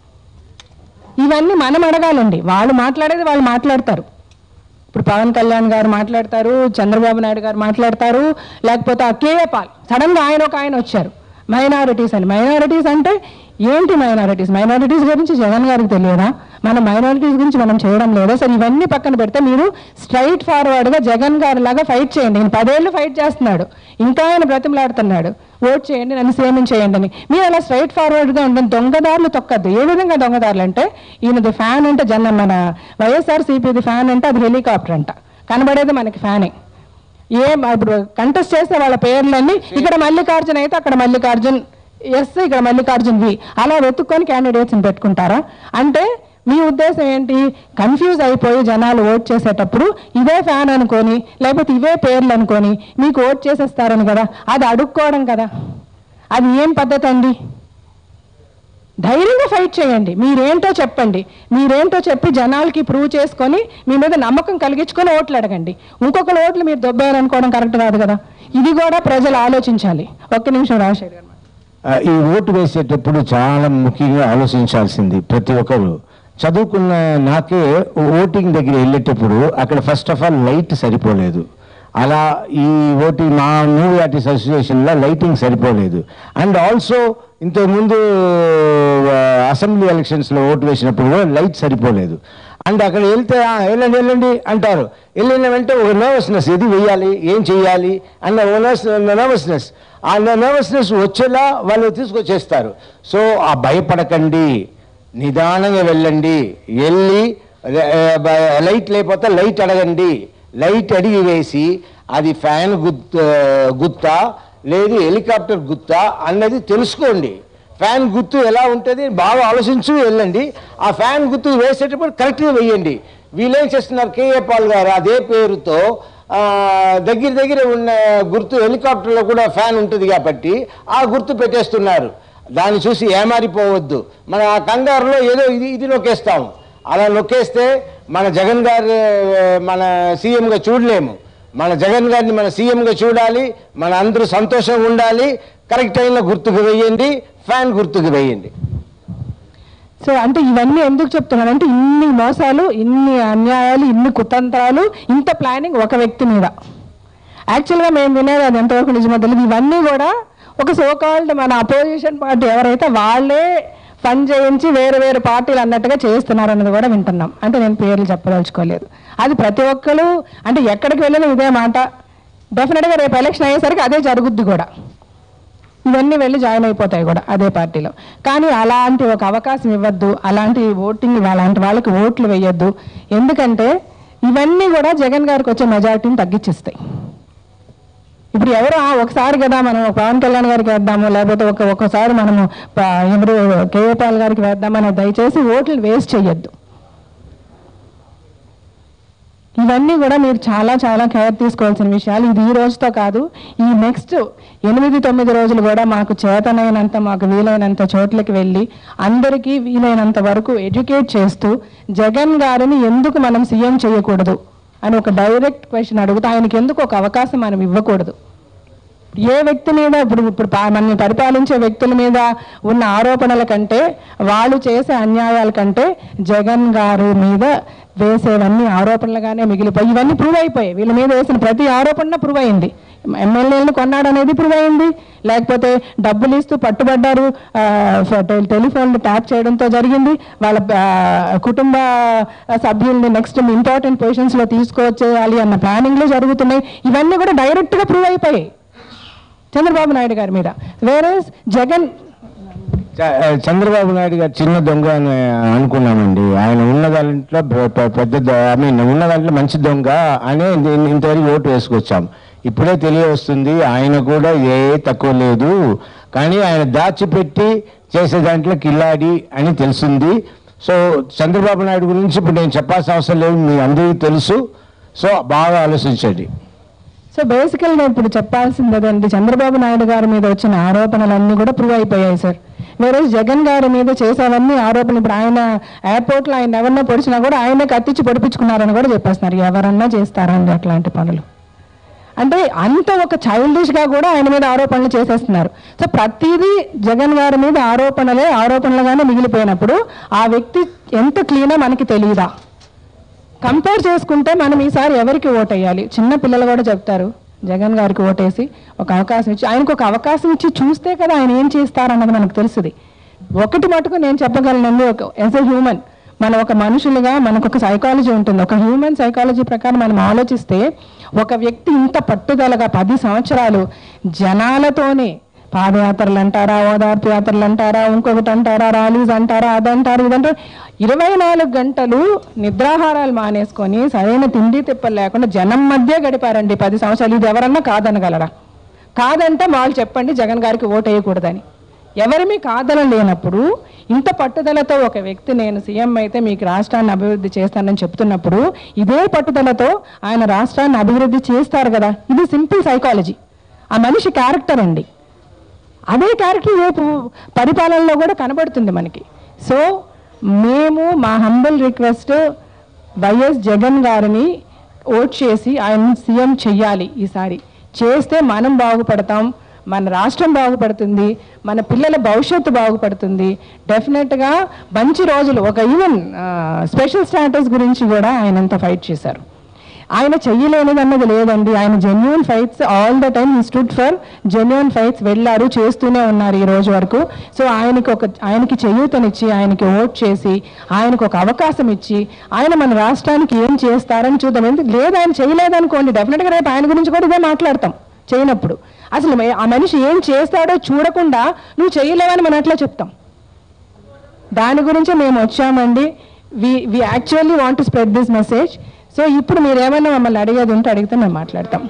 ఇవన్నీ మనం అడగాలండి వాళ్ళు మాట్లాడేది వాళ్ళు మాట్లాడతారు ఇప్పుడు పవన్ కళ్యాణ్ గారు మాట్లాడతారు చంద్రబాబు నాయుడు గారు మాట్లాడతారు లేకపోతే ఆ కేఏ పాల్ సడన్ గా ఆయన ఒక ఆయన వచ్చారు మైనారిటీస్ అని మైనారిటీస్ అంటే ఏంటి మైనారిటీస్ మైనారిటీస్ గురించి జగన్ గారికి తెలియదా మన మైనారిటీస్ గురించి మనం చేయడం లేదా సరే ఇవన్నీ పక్కన పెడితే మీరు స్ట్రైట్ ఫార్వర్డ్ గా జగన్ గారి లాగా ఫైట్ చేయండి ఈయన పదేళ్ళు ఫైట్ చేస్తున్నాడు ఇంకా ఆయన బ్రతిమలాడుతున్నాడు ఓట్ చేయండి నన్ను సేమిం చేయండి అని మీరు అలా స్ట్రైట్ ఫార్వర్డ్ గా ఉంటుంది దొంగదారులు తొక్కద్దు ఏ విధంగా దొంగదారులు అంటే ఈయనది ఫ్యాన్ అంటే జన మన వైఎస్ఆర్ సిపిది ఫ్యాన్ అంటే అది హెలికాప్టర్ అంట కనబడేది మనకి ఫ్యానే ఏ ఇప్పుడు కంటెస్ట్ చేస్తే వాళ్ళ పేర్లన్నీ ఇక్కడ మల్లికార్జున్ అయితే అక్కడ మల్లికార్జున్ ఎస్ ఇక్కడ మల్లికార్జున్ వి అలా వెతుక్కొని క్యాండిడేట్స్ని పెట్టుకుంటారా అంటే మీ ఉద్దేశం ఏంటి కన్ఫ్యూజ్ అయిపోయి జనాలు ఓట్ చేసేటప్పుడు ఇవే ఫ్యాన్ అనుకొని లేకపోతే ఇవే పేర్లు అనుకొని మీకు ఓట్ చేసేస్తారని కదా అది అడుక్కోవడం కదా అది ఏం పద్ధతి అండి ధైర్యంగా ఫైట్ చేయండి మీరేంటో చెప్పండి మీరేంటో చెప్పి జనాలకి ప్రూవ్ చేసుకొని మీ మీద నమ్మకం కలిగించుకొని ఓట్లు అడగండి ఇంకొకరు ఓట్లు మీరు దొబ్బారనుకోవడం కరెక్ట్ కాదు కదా ఇది కూడా ప్రజలు ఆలోచించాలి ఒక్క నిమిషం రాజశేఖర్ గారు ఆ, ఈ ఓటు వేసేటప్పుడు చాలా ముఖ్యంగా ఆలోచించాల్సింది ప్రతి ఒక్కరు చదువుకున్న నాకే ఓటింగ్ దగ్గర వెళ్ళేటప్పుడు అక్కడ ఫస్ట్ ఆఫ్ ఆల్ లైట్ సరిపోలేదు అలా ఈ ఓటింగ్ మా మూవీ ఆర్టిస్ట్ అసోసియేషన్లో లైటింగ్ సరిపోలేదు అండ్ ఆల్సో ఇంతకుముందు ఆ, అసెంబ్లీ ఎలక్షన్స్లో ఓటు వేసినప్పుడు కూడా లైట్ సరిపోలేదు అండ్ అక్కడ వెళ్తే "ఆ, వెళ్ళండి వెళ్ళండి అంటారు వెళ్ళిన వెంటనే ఒక నర్వస్నెస్ ఇది వెయ్యాలి ఏం చెయ్యాలి అన్న నర్వస్నెస్ ఆ నర్వస్నెస్ వచ్చేలా వాళ్ళు తీసుకొచ్చేస్తారు సో ఆ భయపడకండి నిదానంగా వెళ్ళండి వెళ్ళి లైట్ లేకపోతే లైట్ అడగండి లైట్ అడిగి వేసి అది ఫ్యాన్ గుత్ గుత్తా లేదు హెలికాప్టర్ గుత్తా అన్నది తెలుసుకోండి ఫ్యాన్ గుర్తు ఎలా ఉంటుంది బాగా ఆలోచించి వెళ్ళండి ఆ ఫ్యాన్ గుర్తు వేసేటప్పుడు కరెక్ట్గా వేయండి వీళ్ళేం చేస్తున్నారు కేఏ పాల్ గారు అదే పేరుతో ఆ, దగ్గర దగ్గర ఉన్న గుర్తు హెలికాప్టర్లో కూడా ఫ్యాన్ ఉంటుంది కాబట్టి ఆ గుర్తు పెట్టేస్తున్నారు దాన్ని చూసి ఏమారిపోవద్దు మన ఆ కంగారులో ఏదో ఇది ఇది నొక్కేస్తాం అలా నొక్కేస్తే మన జగన్ గారు ఆ, మన సీఎంగా చూడలేము మన జగన్ గారిని మన సీఎంగా చూడాలి మన అందరూ సంతోషంగా ఉండాలి కరెక్ట్ అయిన గుర్తుకు వేయండి ఫ్యాన్ గుర్తుకు వేయండి సో అంటే ఇవన్నీ ఎందుకు చెప్తున్నాను అంటే ఇన్ని మోసాలు ఇన్ని అన్యాయాలు ఇన్ని కుతంత్రాలు ఇంత ప్లానింగ్ ఒక వ్యక్తి మీద యాక్చువల్గా మేము వినేది అది ఎంతవరకు నిజమో తెలియదు ఇవన్నీ కూడా ఒక సోకాల్డ్ మన అపోజిషన్ పార్టీ ఎవరైతే వాళ్ళే ఫండ్ చేయించి వేరు వేరు పార్టీలు అన్నట్టుగా చేస్తున్నారన్నది కూడా వింటున్నాం అంటే నేను పేర్లు చెప్పదలుచుకోలేదు అది ప్రతి ఒక్కరు అంటే ఎక్కడికి వెళ్ళినా ఇదే మాట డెఫినెట్గా రేపు ఎలక్షన్ అయ్యేసరికి అదే జరుగుద్ది కూడా ఇవన్నీ వెళ్ళి జాయిన్ అయిపోతాయి కూడా అదే పార్టీలో కానీ అలాంటి ఒక అవకాశం ఇవ్వద్దు అలాంటి ఓటింగ్ అలాంటి వాళ్ళకి ఓట్లు వేయొద్దు ఎందుకంటే ఇవన్నీ కూడా జగన్ గారికి వచ్చే మెజారిటీని తగ్గించేస్తాయి ఇప్పుడు ఎవరు "ఆ, ఒకసారి కదా మనం ఒక పవన్ కళ్యాణ్ గారికి వేద్దాము లేకపోతే ఒక ఒక్కసారి మనము ప- ఎవరు కేఏ పాల్ గారికి వేద్దామని దయచేసి ఓట్లు వేస్ట్ చేయొద్దు ఇవన్నీ కూడా మీరు చాలా చాలా కేర్ తీసుకోవాల్సిన విషయాలు ఇది ఈ రోజుతో కాదు ఈ నెక్స్ట్ ఎనిమిది తొమ్మిది రోజులు కూడా మాకు చేతనైనంత మాకు వీలైనంత చోట్లకి వెళ్ళి అందరికీ వీలైనంత వరకు ఎడ్యుకేట్ చేస్తూ జగన్ గారిని ఎందుకు మనం సీఎం చేయకూడదు అని ఒక డైరెక్ట్ క్వశ్చన్ అడుగుతూ ఆయనకి ఎందుకు ఒక అవకాశం మనం ఇవ్వకూడదు ఏ వ్యక్తి మీద ఇప్పుడు ఇప్పుడు పా- మనల్ని పరిపాలించే వ్యక్తుల మీద ఉన్న ఆరోపణల కంటే వాళ్ళు చేసే అన్యాయాల కంటే జగన్ గారి మీద వేసేవన్నీ ఆరోపణలుగానే మిగిలిపోయి ఇవన్నీ ప్రూవ్ అయిపోయాయి వీళ్ళ మీద వేసిన ప్రతి ఆరోపణ ప్రూవ్ అయింది ఎమ్మెల్యేలను కొన్నాడు అనేది ప్రూవ్ అయింది లేకపోతే డబ్బులు ఇస్తూ పట్టుబడ్డారు ఆ, ఫ- టె- టెలిఫోన్లు ట్యాప్ చేయడంతో జరిగింది వాళ్ళ ఆ, కుటుంబ సభ్యుల్ని నెక్స్ట్ ఇంపార్టెంట్ పొజిషన్స్లో తీసుకొచ్చేయాలి అన్న ప్లానింగ్లు జరుగుతున్నాయి ఇవన్నీ కూడా డైరెక్ట్గా ప్రూవ్ అయిపోయాయి చంద్రబాబు నాయుడు గారి మీద వేరే జగన్ చ- చంద్రబాబు నాయుడు గారు చిన్న దొంగ అని అనుకున్నామండి ఆయన ఉన్న దాంట్లో పె- పె- పెద్ద ఐ మీన్ ఉన్న దాంట్లో మంచి దొంగ అనే దీన్ని ఇంతవరకు ఓటు వేసుకొచ్చాం ఇప్పుడే తెలియవస్తుంది ఆయన కూడా ఏ తక్కువ లేదు కానీ ఆయన దాచిపెట్టి చేసే దాంట్లో కిల్లాడి అని తెలిసింది సో చంద్రబాబు నాయుడు గురించి ఇప్పుడు నేను చెప్పాల్సిన అవసరం లేదు మీ అందరికీ తెలుసు సో బాగా ఆలోచించండి సో బేసికల్గా ఇప్పుడు చెప్పాల్సింది అదండి చంద్రబాబు నాయుడు గారి మీద వచ్చిన ఆరోపణలన్నీ కూడా ప్రూవ్ అయిపోయాయి సార్ వేరే జగన్ గారి మీద చేసేవన్నీ ఆరోపణలు ఇప్పుడు ఆయన ఎయిర్పోర్ట్లో ఆయన ఎవరినో పొడిచినా కూడా ఆయనే కత్తిచ్చి పొడిపించుకున్నారని కూడా చెప్పేస్తున్నారు ఎవరన్నా చేస్తారండి అట్లాంటి పనులు అంటే అంత ఒక childish గా కూడా ఆయన మీద ఆరోపణలు చేసేస్తున్నారు సో ప్రతిదీ జగన్ గారి మీద ఆరోపణలే ఆరోపణలుగానే మిగిలిపోయినప్పుడు ఆ వ్యక్తి ఎంత క్లీనో మనకి తెలియదా కంపేర్ చేసుకుంటే మనం ఈసారి ఎవరికి ఓట్ వేయాలి చిన్న పిల్లలు కూడా చెప్తారు జగన్ గారికి ఓటేసి ఒక అవకాశం ఇచ్చి ఆయనకు ఒక అవకాశం ఇచ్చి చూస్తే కదా ఆయన ఏం చేస్తారన్నది మనకు తెలుస్తుంది ఒకటి మటుకు నేను చెప్పగలనండి ఒక యాజ్ ఎ హ్యూమన్ మన ఒక మనుషులుగా మనకు ఒక సైకాలజీ ఉంటుంది ఒక హ్యూమన్ సైకాలజీ ప్రకారం మనం ఆలోచిస్తే ఒక వ్యక్తి ఇంత పట్టుదలగా పది సంవత్సరాలు జనాలతోనే పాదయాత్రలు అంటారా ఓదార్పు యాత్రలు అంటారా ఇంకొకటి అంటారా ర్యాలీస్ అంటారా అదంటారు ఇదంటారు ఇరవై నాలుగు గంటలు నిద్రాహారాలు మానేసుకొని సరైన తిండి తిప్పలు లేకుండా జనం మధ్య గడిపారండి పది సంవత్సరాలు ఇది ఎవరన్నా కాదనగలరా కాదంటే వాళ్ళు చెప్పండి జగన్ గారికి ఓటు వేయకూడదని ఎవరిమీ కాదన లేనప్పుడు ఇంత పట్టుదలతో ఒక వ్యక్తి నేను సీఎం అయితే మీకు రాష్ట్రాన్ని అభివృద్ధి చేస్తానని చెప్తున్నప్పుడు ఇదే పట్టుదలతో ఆయన రాష్ట్రాన్ని అభివృద్ధి చేస్తారు కదా ఇది సింపుల్ సైకాలజీ ఆ మనిషి క్యారెక్టర్ అండి అదే క్యారెక్టర్ రేపు పరిపాలనలో కూడా కనబడుతుంది మనకి సో మేము మా హంబల్ రిక్వెస్ట్ వైఎస్ జగన్ గారిని ఓట్ చేసి ఆయన సీఎం చెయ్యాలి ఈసారి చేస్తే మనం బాగుపడతాం మన రాష్ట్రం బాగుపడుతుంది మన పిల్లల భవిష్యత్తు బాగుపడుతుంది డెఫినెట్గా మంచి రోజులు ఒక ఈవెన్ స్పెషల్ స్టాటస్ గురించి కూడా ఆయన అంత ఫైట్ చేశారు ఆయన చెయ్యలేనిది అన్నది లేదండి ఆయన genuine fights all the time he stood for genuine fights వెళ్ళారు చేస్తూనే ఉన్నారు ఈ రోజు వరకు సో ఆయనకి ఒక ఆయనకి చేయూతనిచ్చి ఆయనకి ఓట్ చేసి ఆయనకు ఒక అవకాశం ఇచ్చి ఆయన మన రాష్ట్రానికి ఏం చేస్తారని చూద్దాం ఎందుకు లేదు ఆయన చేయలేదనుకోండి డెఫినెట్గా రేపు ఆయన గురించి కూడా ఇదే మాట్లాడతాం చేయనప్పుడు అసలు మే- ఆ మనిషి ఏం చేస్తాడో చూడకుండా నువ్వు చేయలేవని మనం ఎట్లా చెప్తాం దాని గురించి మేము వచ్చామండి we we actually want to spread this message so ఇప్పుడు మీరు ఏమైనా మమ్మల్ని అడిగేది ఉంటే అడిగితే మేము మాట్లాడతాం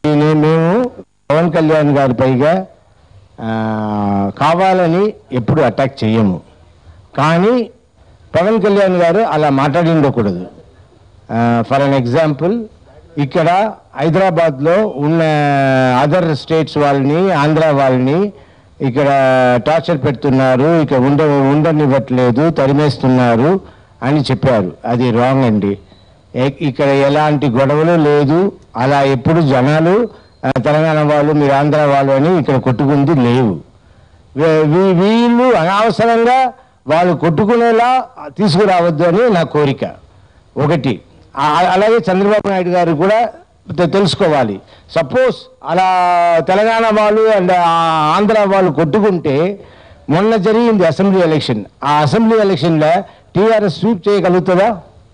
నే- మేము పవన్ కళ్యాణ్ గారి పైగా ఆ, కావాలని ఎప్పుడు అటాక్ చేయము కానీ పవన్ కళ్యాణ్ గారు అలా మాట్లాడి ఉండకూడదు ఫర్ అన్ ఎగ్జాంపుల్ ఇక్కడ హైదరాబాద్లో ఉన్న అదర్ స్టేట్స్ వాళ్ళని ఆంధ్ర వాళ్ళని ఇక్కడ టార్చర్ పెడుతున్నారు ఇక్కడ ఉండ ఉండనివ్వట్లేదు తరిమేస్తున్నారు అని చెప్పారు అది రాంగ్ అండి ఎ- ఇక్కడ ఎలాంటి గొడవలు లేదు అలా ఎప్పుడు జనాలు ఆ, తెలంగాణ వాళ్ళు మీరు ఆంధ్ర వాళ్ళు అని ఇక్కడ కొట్టుకుంది లేవు వీ- వీ- వీళ్ళు అనవసరంగా వాళ్ళు కొట్టుకునేలా తీసుకురావద్దు అని నా కోరిక ఒకటి ఆ- అలాగే చంద్రబాబు నాయుడు గారు కూడా తె- తెలుసుకోవాలి సపోజ్ అలా తెలంగాణ వాళ్ళు అండ్ ఆంధ్ర వాళ్ళు కొట్టుకుంటే మొన్న జరిగింది అసెంబ్లీ ఎలక్షన్ ఆ అసెంబ్లీ ఎలక్షన్లో టీఆర్ఎస్ స్వీప్ చేయగలుగుతుందా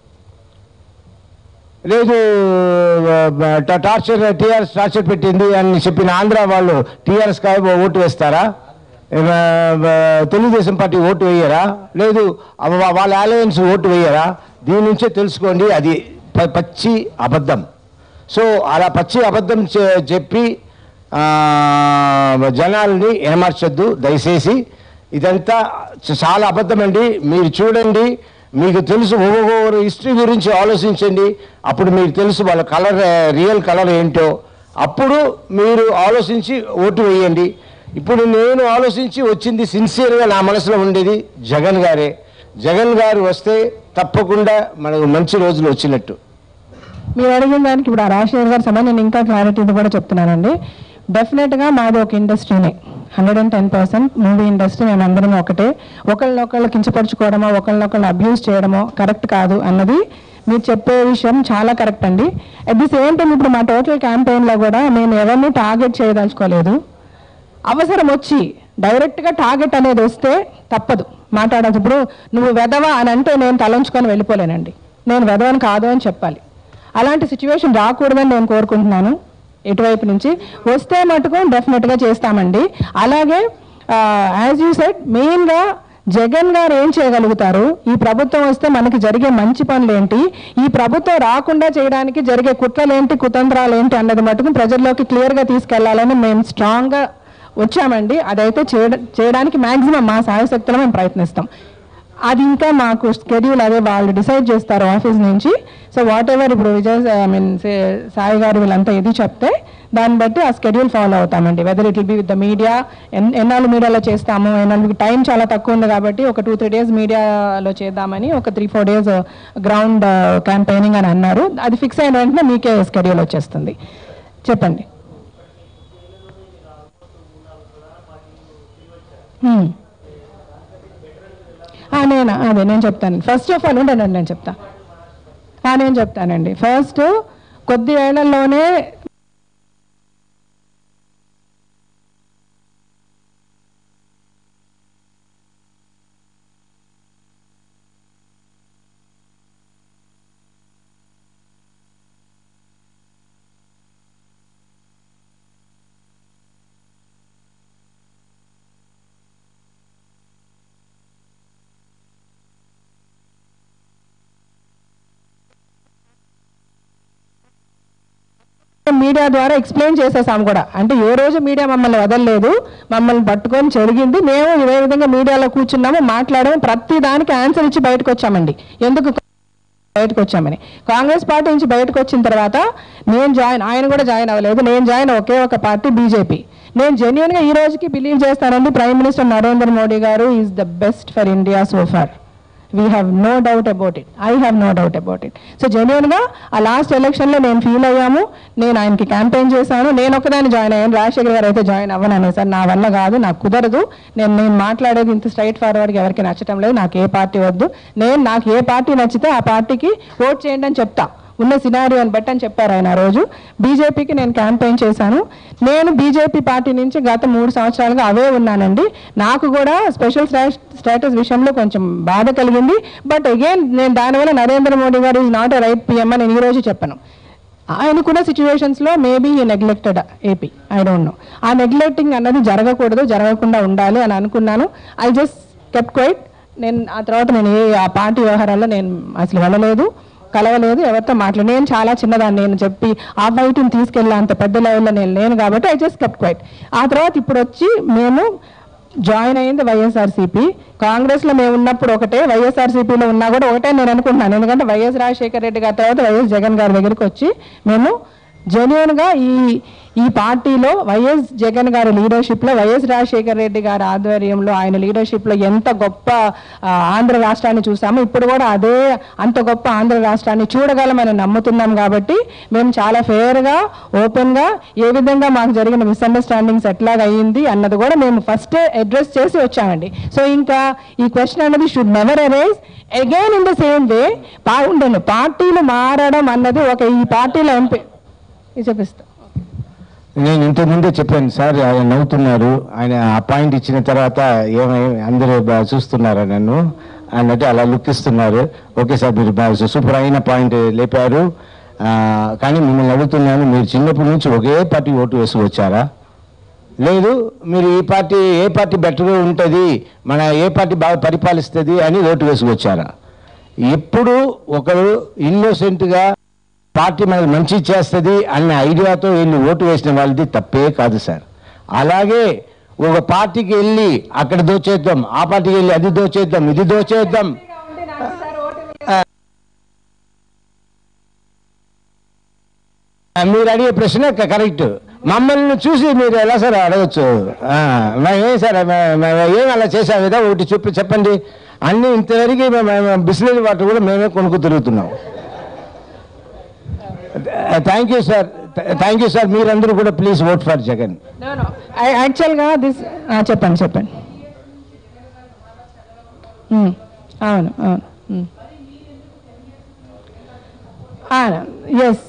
లేదు ఆ, ట- టార్చర్ టీఆర్ఎస్ టార్చర్ పెట్టింది అని చెప్పిన ఆంధ్ర వాళ్ళు టీఆర్ఎస్ కాయ ఓటు వేస్తారా ఆ, ఆ, తెలుగుదేశం పార్టీ ఓటు వేయరా లేదు అవ- వాళ్ళ అలయన్స్ ఓటు వేయరా దీని నుంచే తెలుసుకోండి అది ప- పచ్చి అబద్ధం సో అలా పచ్చి అబద్ధం చె- చెప్పి ఆ, జనాల్ని ఏమార్చొద్దు దయచేసి ఇదంతా చ- చాలా అబద్ధం అండి మీరు చూడండి మీకు తెలుసు ఒక్కొక్కరు హిస్టరీ గురించి ఆలోచించండి అప్పుడు మీకు తెలుసు వాళ్ళ కలర్ రియల్ కలర్ ఏంటో అప్పుడు మీరు ఆలోచించి ఓటు వేయండి ఇప్పుడు నేను ఆలోచించి వచ్చింది సిన్సియర్గా నా మనసులో ఉండేది జగన్ గారే జగన్ గారు వస్తే తప్పకుండా మనకు మంచి రోజులు వచ్చినట్టు మీరు అడిగిన దానికి ఇప్పుడు ఆ రాజశేఖర్ గారి సభ నేను ఇంకా క్లారిటీతో కూడా చెప్తున్నానండి డెఫినెట్గా మాది ఒక ఇండస్ట్రీనే hundred and ten percent movie industry మేము అందరం ఒకటే ఒకళ్ళనొకళ్ళు కించపరచుకోవడమో ఒకళ్ళనొకళ్ళు అబ్యూస్ చేయడమో కరెక్ట్ కాదు అన్నది మీరు చెప్పే విషయం చాలా కరెక్ట్ అండి అట్ ది సేమ్ టైం ఇప్పుడు మా టోటల్ క్యాంపెయిన్లో కూడా మేము ఎవరిని టార్గెట్ చేయదలుచుకోలేదు అవసరం వచ్చి డైరెక్ట్గా టార్గెట్ అనేది వస్తే తప్పదు మాట్లాడదు ఇప్పుడు నువ్వు వెదవా అని అంటే నేను తలంచుకొని వెళ్ళిపోలేనండి నేను వెదవని కాదు అని చెప్పాలి అలాంటి సిచ్యువేషన్ రాకూడదని నేను కోరుకుంటున్నాను ఇటువైపు నుంచి వస్తే మటుకు డెఫినెట్గా చేస్తామండి అలాగే యాజ్ యూ సెడ్ మెయిన్గా జగన్ గారు ఏం చేయగలుగుతారు ఈ ప్రభుత్వం వస్తే మనకి జరిగే మంచి పనులు ఏంటి ఈ ప్రభుత్వం రాకుండా చేయడానికి జరిగే కుట్రలు ఏంటి కుతంత్రాలు ఏంటి అన్నది మటుకు ప్రజల్లోకి క్లియర్గా తీసుకెళ్లాలని మేము స్ట్రాంగ్గా వచ్చామండి అదైతే చేయడ చేయడానికి మ్యాక్సిమం మా సాయశక్తిలో మేము ప్రయత్నిస్తాం అది ఇంకా మాకు స్కెడ్యూల్ అదే వాళ్ళు డిసైడ్ చేస్తారు ఆఫీస్ నుంచి సో వాట్ ఎవర్ ఇప్పుడు విజయ్ ఐ మీన్ సాయి గారు వీళ్ళంతా ఇది చెప్తే దాన్ని బట్టి ఆ స్కెడ్యూల్ ఫాలో అవుతామండి whether it will be with the media ఎన్నాళ్ళు మీడియాలో చేస్తాము ఎన్నాళ్ళు టైం చాలా తక్కువ ఉంది కాబట్టి ఒక టూ త్రీ డేస్ మీడియాలో చేద్దామని ఒక three four days ground campaigning అని అన్నారు అది ఫిక్స్ అయిన వెంటనే మీకే స్కెడ్యూల్ వచ్చేస్తుంది చెప్పండి Hmm. ఆ, నేను అదే నేను చెప్తాను ఫస్ట్ ఆఫ్ ఆల్ ఉండండి నేను చెప్తా ఆ, నేను చెప్తానండి ఫస్ట్ కొద్ది ఏళ్లలోనే మీడియా ద్వారా ఎక్స్ప్లెయిన్ చేసేసాం కూడా అంటే ఏ రోజు మీడియా మమ్మల్ని వదలలేదు మమ్మల్ని పట్టుకొని జరిగింది మేము ఇదే విధంగా మీడియాలో కూర్చున్నాము మాట్లాడాము ప్రతి దానికి ఆన్సర్ ఇచ్చి బయటకు వచ్చామండి ఎందుకు బయటకు వచ్చామని కాంగ్రెస్ పార్టీ నుంచి బయటకు వచ్చిన తర్వాత నేను జాయిన్ ఆయన కూడా జాయిన్ అవ్వలేదు నేను జాయిన్ ఒకే ఒక పార్టీ బీజేపీ నేను జెన్యున్గా ఈ రోజుకి బిలీవ్ చేస్తానండి prime minister Narendra Modi garu is the best for India so far we have no doubt about it I have no doubt about it so జెన్యున్గా ఆ లాస్ట్ ఎలక్షన్లో నేను ఫీల్ అయ్యాము నేను ఆయనకి క్యాంపెయిన్ చేశాను నేను ఒకదాన్ని జాయిన్ అయ్యాను రాజశేఖర్ గారు అయితే జాయిన్ అవ్వను అనేసారు నా వల్ల కాదు నాకు కుదరదు నేను నేను మాట్లాడేది ఇంత స్ట్రైట్ ఫార్వర్డ్గా ఎవరికి నచ్చటం లేదు నాకు ఏ పార్టీ వద్దు నేను నాకు ఏ పార్టీ నచ్చితే ఆ పార్టీకి ఓట్ చేయండి అని చెప్తా ఉన్న సినారియోని బట్టి అని చెప్పారు ఆయన ఆ రోజు బీజేపీకి నేను క్యాంపెయిన్ చేశాను నేను బీజేపీ పార్టీ నుంచి గత మూడు సంవత్సరాలుగా అవే ఉన్నానండి నాకు కూడా స్పెషల్ స్టేటస్ విషయంలో కొంచెం బాధ కలిగింది బట్ అగైన్ నేను దానివల్ల Narendra Modi garu is not a right PM అని నేను ఈ రోజు చెప్పాను ఆయనకున్న సిచ్యువేషన్స్లో maybe he neglected AP I don't know ఆ నెగ్లెక్టింగ్ అన్నది జరగకూడదు జరగకుండా ఉండాలి అని అనుకున్నాను ఐ జస్ట్ కెప్ క్వైట్ నేను ఆ తర్వాత నేను ఏ ఆ పార్టీ వ్యవహారాల్లో నేను అసలు వెళ్ళలేదు కలవలేదు ఎవరితో మాట్లాడి నేను చాలా చిన్నదాన్ని నేను చెప్పి ఆ బయటని తీసుకెళ్ళా అంత పెద్ద లెవెల్లో నేను లేను కాబట్టి ఐ జస్ట్ కెప్ట్ క్వైట్ ఆ తర్వాత ఇప్పుడు వచ్చి మేము జాయిన్ అయింది వైఎస్ఆర్సీపీ కాంగ్రెస్లో మేము ఉన్నప్పుడు ఒకటే వైఎస్ఆర్సీపీలో ఉన్నా కూడా ఒకటే నేను అనుకుంటున్నాను ఎందుకంటే వైఎస్ రాజశేఖర రెడ్డి గారి తర్వాత వైఎస్ జగన్ గారి దగ్గరికి వచ్చి మేము జెన్యున్గా ఈ ఈ పార్టీలో వైఎస్ జగన్ గారి లీడర్షిప్లో వైఎస్ రాజశేఖర రెడ్డి గారి ఆధ్వర్యంలో ఆయన లీడర్షిప్లో ఎంత గొప్ప ఆ, ఆంధ్ర రాష్ట్రాన్ని చూసామో ఇప్పుడు కూడా అదే అంత గొప్ప ఆంధ్ర రాష్ట్రాన్ని చూడగలమని నమ్ముతున్నాం కాబట్టి మేము చాలా ఫేర్గా ఓపెన్గా ఏ విధంగా మాకు జరిగిన మిస్అండర్స్టాండింగ్స్ ఎట్లాగ అయ్యింది అన్నది కూడా మేము ఫస్ట్ అడ్రస్ చేసి వచ్చామండి సో ఇంకా ఈ క్వశ్చన్ అనేది should never arise again in the same way పా ఉండండి పార్టీలు మారడం అన్నది ఒక ఈ పార్టీలో ఎంపీ ఇది చెప్పిస్తా నేను ఇంతకుముందే చెప్పాను సార్ ఆయన నవ్వుతున్నారు ఆయన ఆ పాయింట్ ఇచ్చిన తర్వాత ఏమై అందరూ బాగా చూస్తున్నారా నన్ను అన్నట్టు అలా లుక్ ఇస్తున్నారు ఓకే సార్ మీరు బాగా సూపర్ అయిన పాయింట్ లేపారు ఆ, కానీ మిమ్మల్ని అడుగుతున్నాను మీరు చిన్నప్పటి నుంచి ఒకే పార్టీ ఓటు వేసి వచ్చారా లేదు మీరు ఈ పార్టీ ఏ పార్టీ బెటర్గా ఉంటుంది మన ఏ పార్టీ బాగా పరిపాలిస్తుంది అని ఓటు వేసి వచ్చారా ఎప్పుడు ఒకరు ఇన్నోసెంట్గా పార్టీ మనకు మంచి చేస్తుంది అన్న ఐడియాతో వెళ్ళి ఓటు వేసిన వాళ్ళది తప్పే కాదు సార్ అలాగే ఒక పార్టీకి వెళ్ళి అక్కడ దోచేద్దాం ఆ పార్టీకి వెళ్ళి అది దోచేద్దాం ఇది దోచేద్దాం ఆ, మీరు అడిగే ప్రశ్న క- కరెక్ట్ మమ్మల్ని చూసి మీరు ఎలా సార్ అడగచ్చు ఆ, మేమేం సార్ మే- మేము ఏం అలా చేసాం కదా ఒకటి చెప్పి చెప్పండి అన్ని ఇంతవరకు బిస్లరీ వాటర్ కూడా మేమే కొనుక్కు తిరుగుతున్నాం thank you sir thank you sir మీరందరూ కూడా ప్లీజ్ ఓట్ ఫర్ జగన్ యాక్చువల్గా దిస్ చెప్పండి చెప్పండి ఉమ్, అవును అవును ఎస్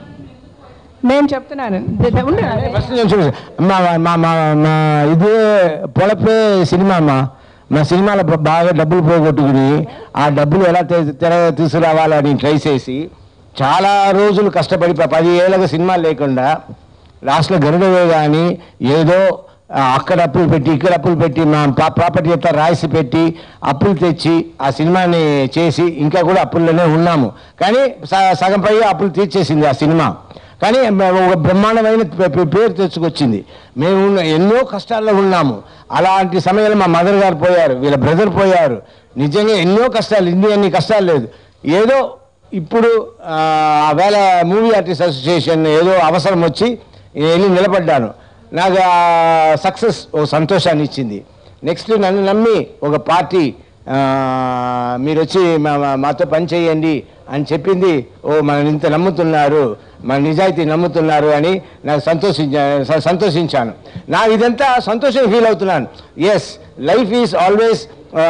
నేను చెప్తున్నాను ద- ద- ఉండు. ఫస్ట్ నేను చూడు మా మా మా మా ఇదే పొలపే సినిమా అమ్మా మా సినిమాలో బ- బాగా డబ్బులు పోగొట్టుకుని ఆ డబ్బులు ఎలా తె- తెర తీసుకురావాలని ట్రై చేసి చాలా రోజులు కష్టపడి ప- పది ఏళ్ళగా సినిమా లేకుండా లాస్ట్లో గరుడవే కానీ ఏదో ఆ, అక్కడ అప్పులు పెట్టి ఇక్కడ అప్పులు పెట్టి మా పా- ప్రాపర్టీ అంతా రాసి పెట్టి అప్పులు తెచ్చి ఆ సినిమాని చేసి ఇంకా కూడా అప్పుల్లోనే ఉన్నాము కానీ స- సగం పై అప్పులు తీర్చేసింది ఆ సినిమా కానీ మ- ఒక బ్రహ్మాండమైన పే- పే- పేరు తెచ్చుకొచ్చింది మేము ఉన్న- ఎన్నో కష్టాల్లో ఉన్నాము అలాంటి సమయంలో మా మదర్ గారు పోయారు వీళ్ళ బ్రదర్ పోయారు నిజంగా ఎన్నో కష్టాలు ఇన్ని అన్ని కష్టాలు లేదు ఏదో ఇప్పుడు ఆ ఆ వేళ మూవీ ఆర్టిస్ట్ అసోసియేషన్ ఏదో అవసరం వచ్చి వెళ్ళి నిలబడ్డాను నాకు సక్సెస్ ఓ సంతోషాన్ని ఇచ్చింది నెక్స్ట్ నన్ను నమ్మి ఒక పార్టీ ఆ, మీరు వచ్చి మా- మా- మాతో పని చేయండి అని చెప్పింది ఓ మనం ఇంత నమ్ముతున్నారు మన నిజాయితీ నమ్ముతున్నారు అని నాకు సంతోషించా స- సంతోషించాను నా ఇదంతా సంతోషం ఫీల్ అవుతున్నాను ఎస్ లైఫ్ ఈజ్ ఆల్వేస్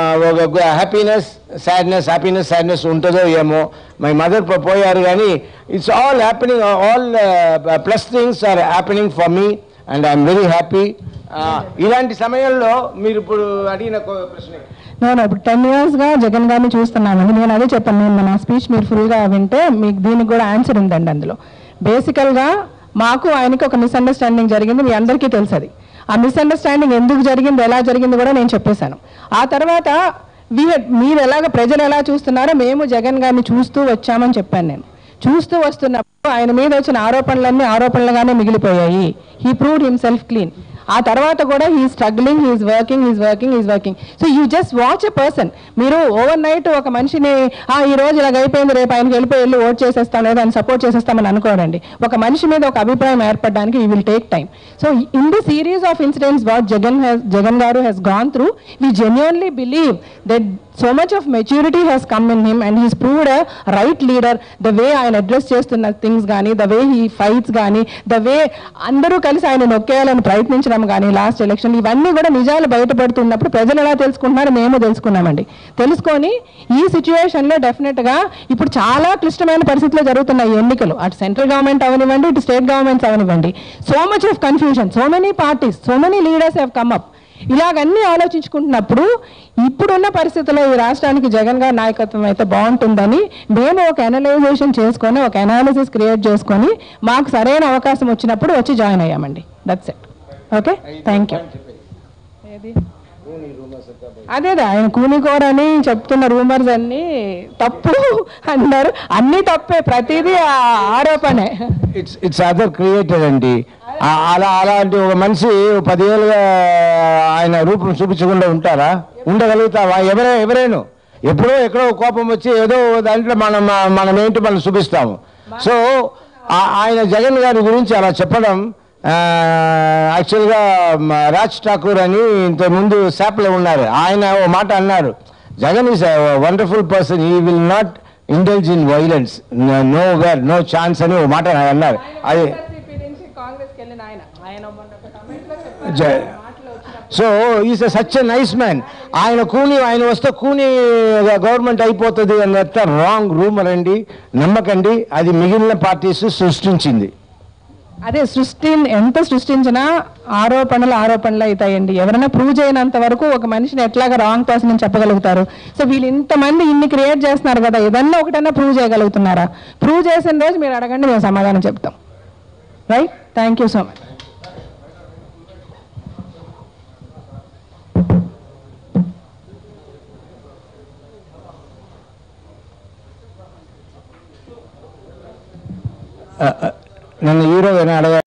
ఒక హ్యాపీనెస్ సాడ్నెస్ హ్యాపీనెస్ సాడ్నెస్ ఉంటుందో ఏమో మై మదర్ పోయారు కానీ it's all happening all plus things are happening for me and I'm very happy ఇలాంటి సమయంలో మీరు ఇప్పుడు అడిగిన కో- ప్రశ్న నేను ఇప్పుడు టెన్ ఇయర్స్గా జగన్ గారిని చూస్తున్నానండి నేను అదే చెప్పాను నేను నా స్పీచ్ మీరు ఫుల్గా వింటే మీకు దీనికి కూడా ఆన్సర్ ఉందండి అందులో బేసికల్గా మాకు ఆయనకి ఒక మిస్అండర్స్టాండింగ్ జరిగింది మీ అందరికీ తెలుసు అది ఆ మిస్అండర్స్టాండింగ్ ఎందుకు జరిగింది ఎలా జరిగింది కూడా నేను చెప్పేశాను ఆ తర్వాత వీ మీరు ఎలాగ ప్రజలు ఎలా చూస్తున్నారో మేము జగన్ గారిని చూస్తూ వచ్చామని చెప్పాను నేను చూస్తూ వస్తున్నప్పుడు ఆయన మీద వచ్చిన ఆరోపణలన్నీ ఆరోపణలుగానే మిగిలిపోయాయి హీ ప్రూవ్డ్ హిమ్సెల్ఫ్ క్లీన్ ఆ తర్వాత కూడా he struggling he's working he's working he's working so you just watch a person మీరు ఓవర్ నైట్ ఒక మనిషిని "ఆ, ఈ రోజు ఇలాగ అయిపోయింది రేపు ఆయనకి వెళ్ళిపోయి వెళ్ళి ఓట్ చేసేస్తాం లేదా ఆయన సపోర్ట్ చేసేస్తామని అనుకోడండి ఒక మనిషి మీద ఒక అభిప్రాయం ఏర్పడడానికి he will take time so in the series of incidents what Jagan has Jagan garu he's gone through we genuinely believe that so much of maturity has come in him and he's proved a right leader the way ఆయన address చేస్తున్న things కానీ the way he fights కానీ the way అందరూ కలిసి ఆయన నొక్కేయాలని ప్రయత్నించడం కానీ last election ఇవన్నీ కూడా నిజాలు బయటపడుతున్నప్పుడు ప్రజలు ఎలా తెలుసుకుంటున్నారో మేము తెలుసుకున్నామండి తెలుసుకొని ఈ సిచ్యువేషన్లో డెఫినెట్గా ఇప్పుడు చాలా క్లిష్టమైన పరిస్థితుల్లో జరుగుతున్నాయి ఎన్నికలు అటు సెంట్రల్ గవర్నమెంట్ అవనివ్వండి ఇటు స్టేట్ గవర్నమెంట్స్ అవనివ్వండి so much of confusion so many parties so many leaders have come up ఇలాగన్నీ ఆలోచించుకుంటున్నప్పుడు ఇప్పుడున్న పరిస్థితుల్లో ఈ రాష్ట్రానికి జగన్ గారి నాయకత్వం అయితే బాగుంటుందని మేము ఒక అనలైజేషన్ చేసుకొని ఒక అనాలిసిస్ క్రియేట్ చేసుకొని మాకు సరైన అవకాశం వచ్చినప్పుడు వచ్చి జాయిన్ అయ్యామండి that's it okay thank you ఏది అదే అదే ఆయన కూనికోర అని చెప్తున్న రూమర్స్ అన్ని తప్పు అన్నారు అన్ని తప్పే ప్రతిదీ ఆ ఆరోపణే ఇట్స్ ఇట్స్ అదర్ క్రియేటెడ్ అండి ఆ- అలా అలాంటి ఒక మనిషి పదివేలుగా ఆయన రూపం చూపించకుండా ఉంటారా ఉండగలుగుతావా ఎవరే ఎవరేను ఎప్పుడో ఎక్కడో కోపం వచ్చి ఏదో దాంట్లో మనం మనం ఏంటి మనం చూపిస్తాము సో ఆ- ఆయన జగన్ గారి గురించి అలా చెప్పడం ఆ, యాక్చువల్గా మ, రాజ్ ఠాకూర్ అని ఇంతకుముందు శాప్లో ఉన్నారు ఆయన ఓ మాట అన్నారు Jagan is wonderful person he will not indulge in violence nowhere no chance అని ఓ మాట ఆయన అన్నారు అది జ- so is such a nice man ఆయన కూని ఆయన వస్తే కూని గవర్నమెంట్ అయిపోతుంది అన్నట్టు రాంగ్ రూమర్ అండి నమ్మకండి అది మిగిలిన పార్టీస్ సృష్టించింది అదే సృష్టి ఎంత సృష్టించినా ఆరోపణలు ఆరోపణలు అవుతాయండి ఎవరైనా ప్రూవ్ చేయనంత వరకు ఒక మనిషిని ఎట్లాగా రాంగ్ పర్సన్ అని చెప్పగలుగుతారు సో వీళ్ళు ఇంతమంది ఇన్ని క్రియేట్ చేస్తున్నారు కదా ఏదన్నా ఒకటన్నా ప్రూవ్ చేయగలుగుతున్నారా ప్రూవ్ చేసిన రోజు మీరు అడగండి మేము సమాధానం చెప్తాం right thank you so much నన్ను హీరో అడగ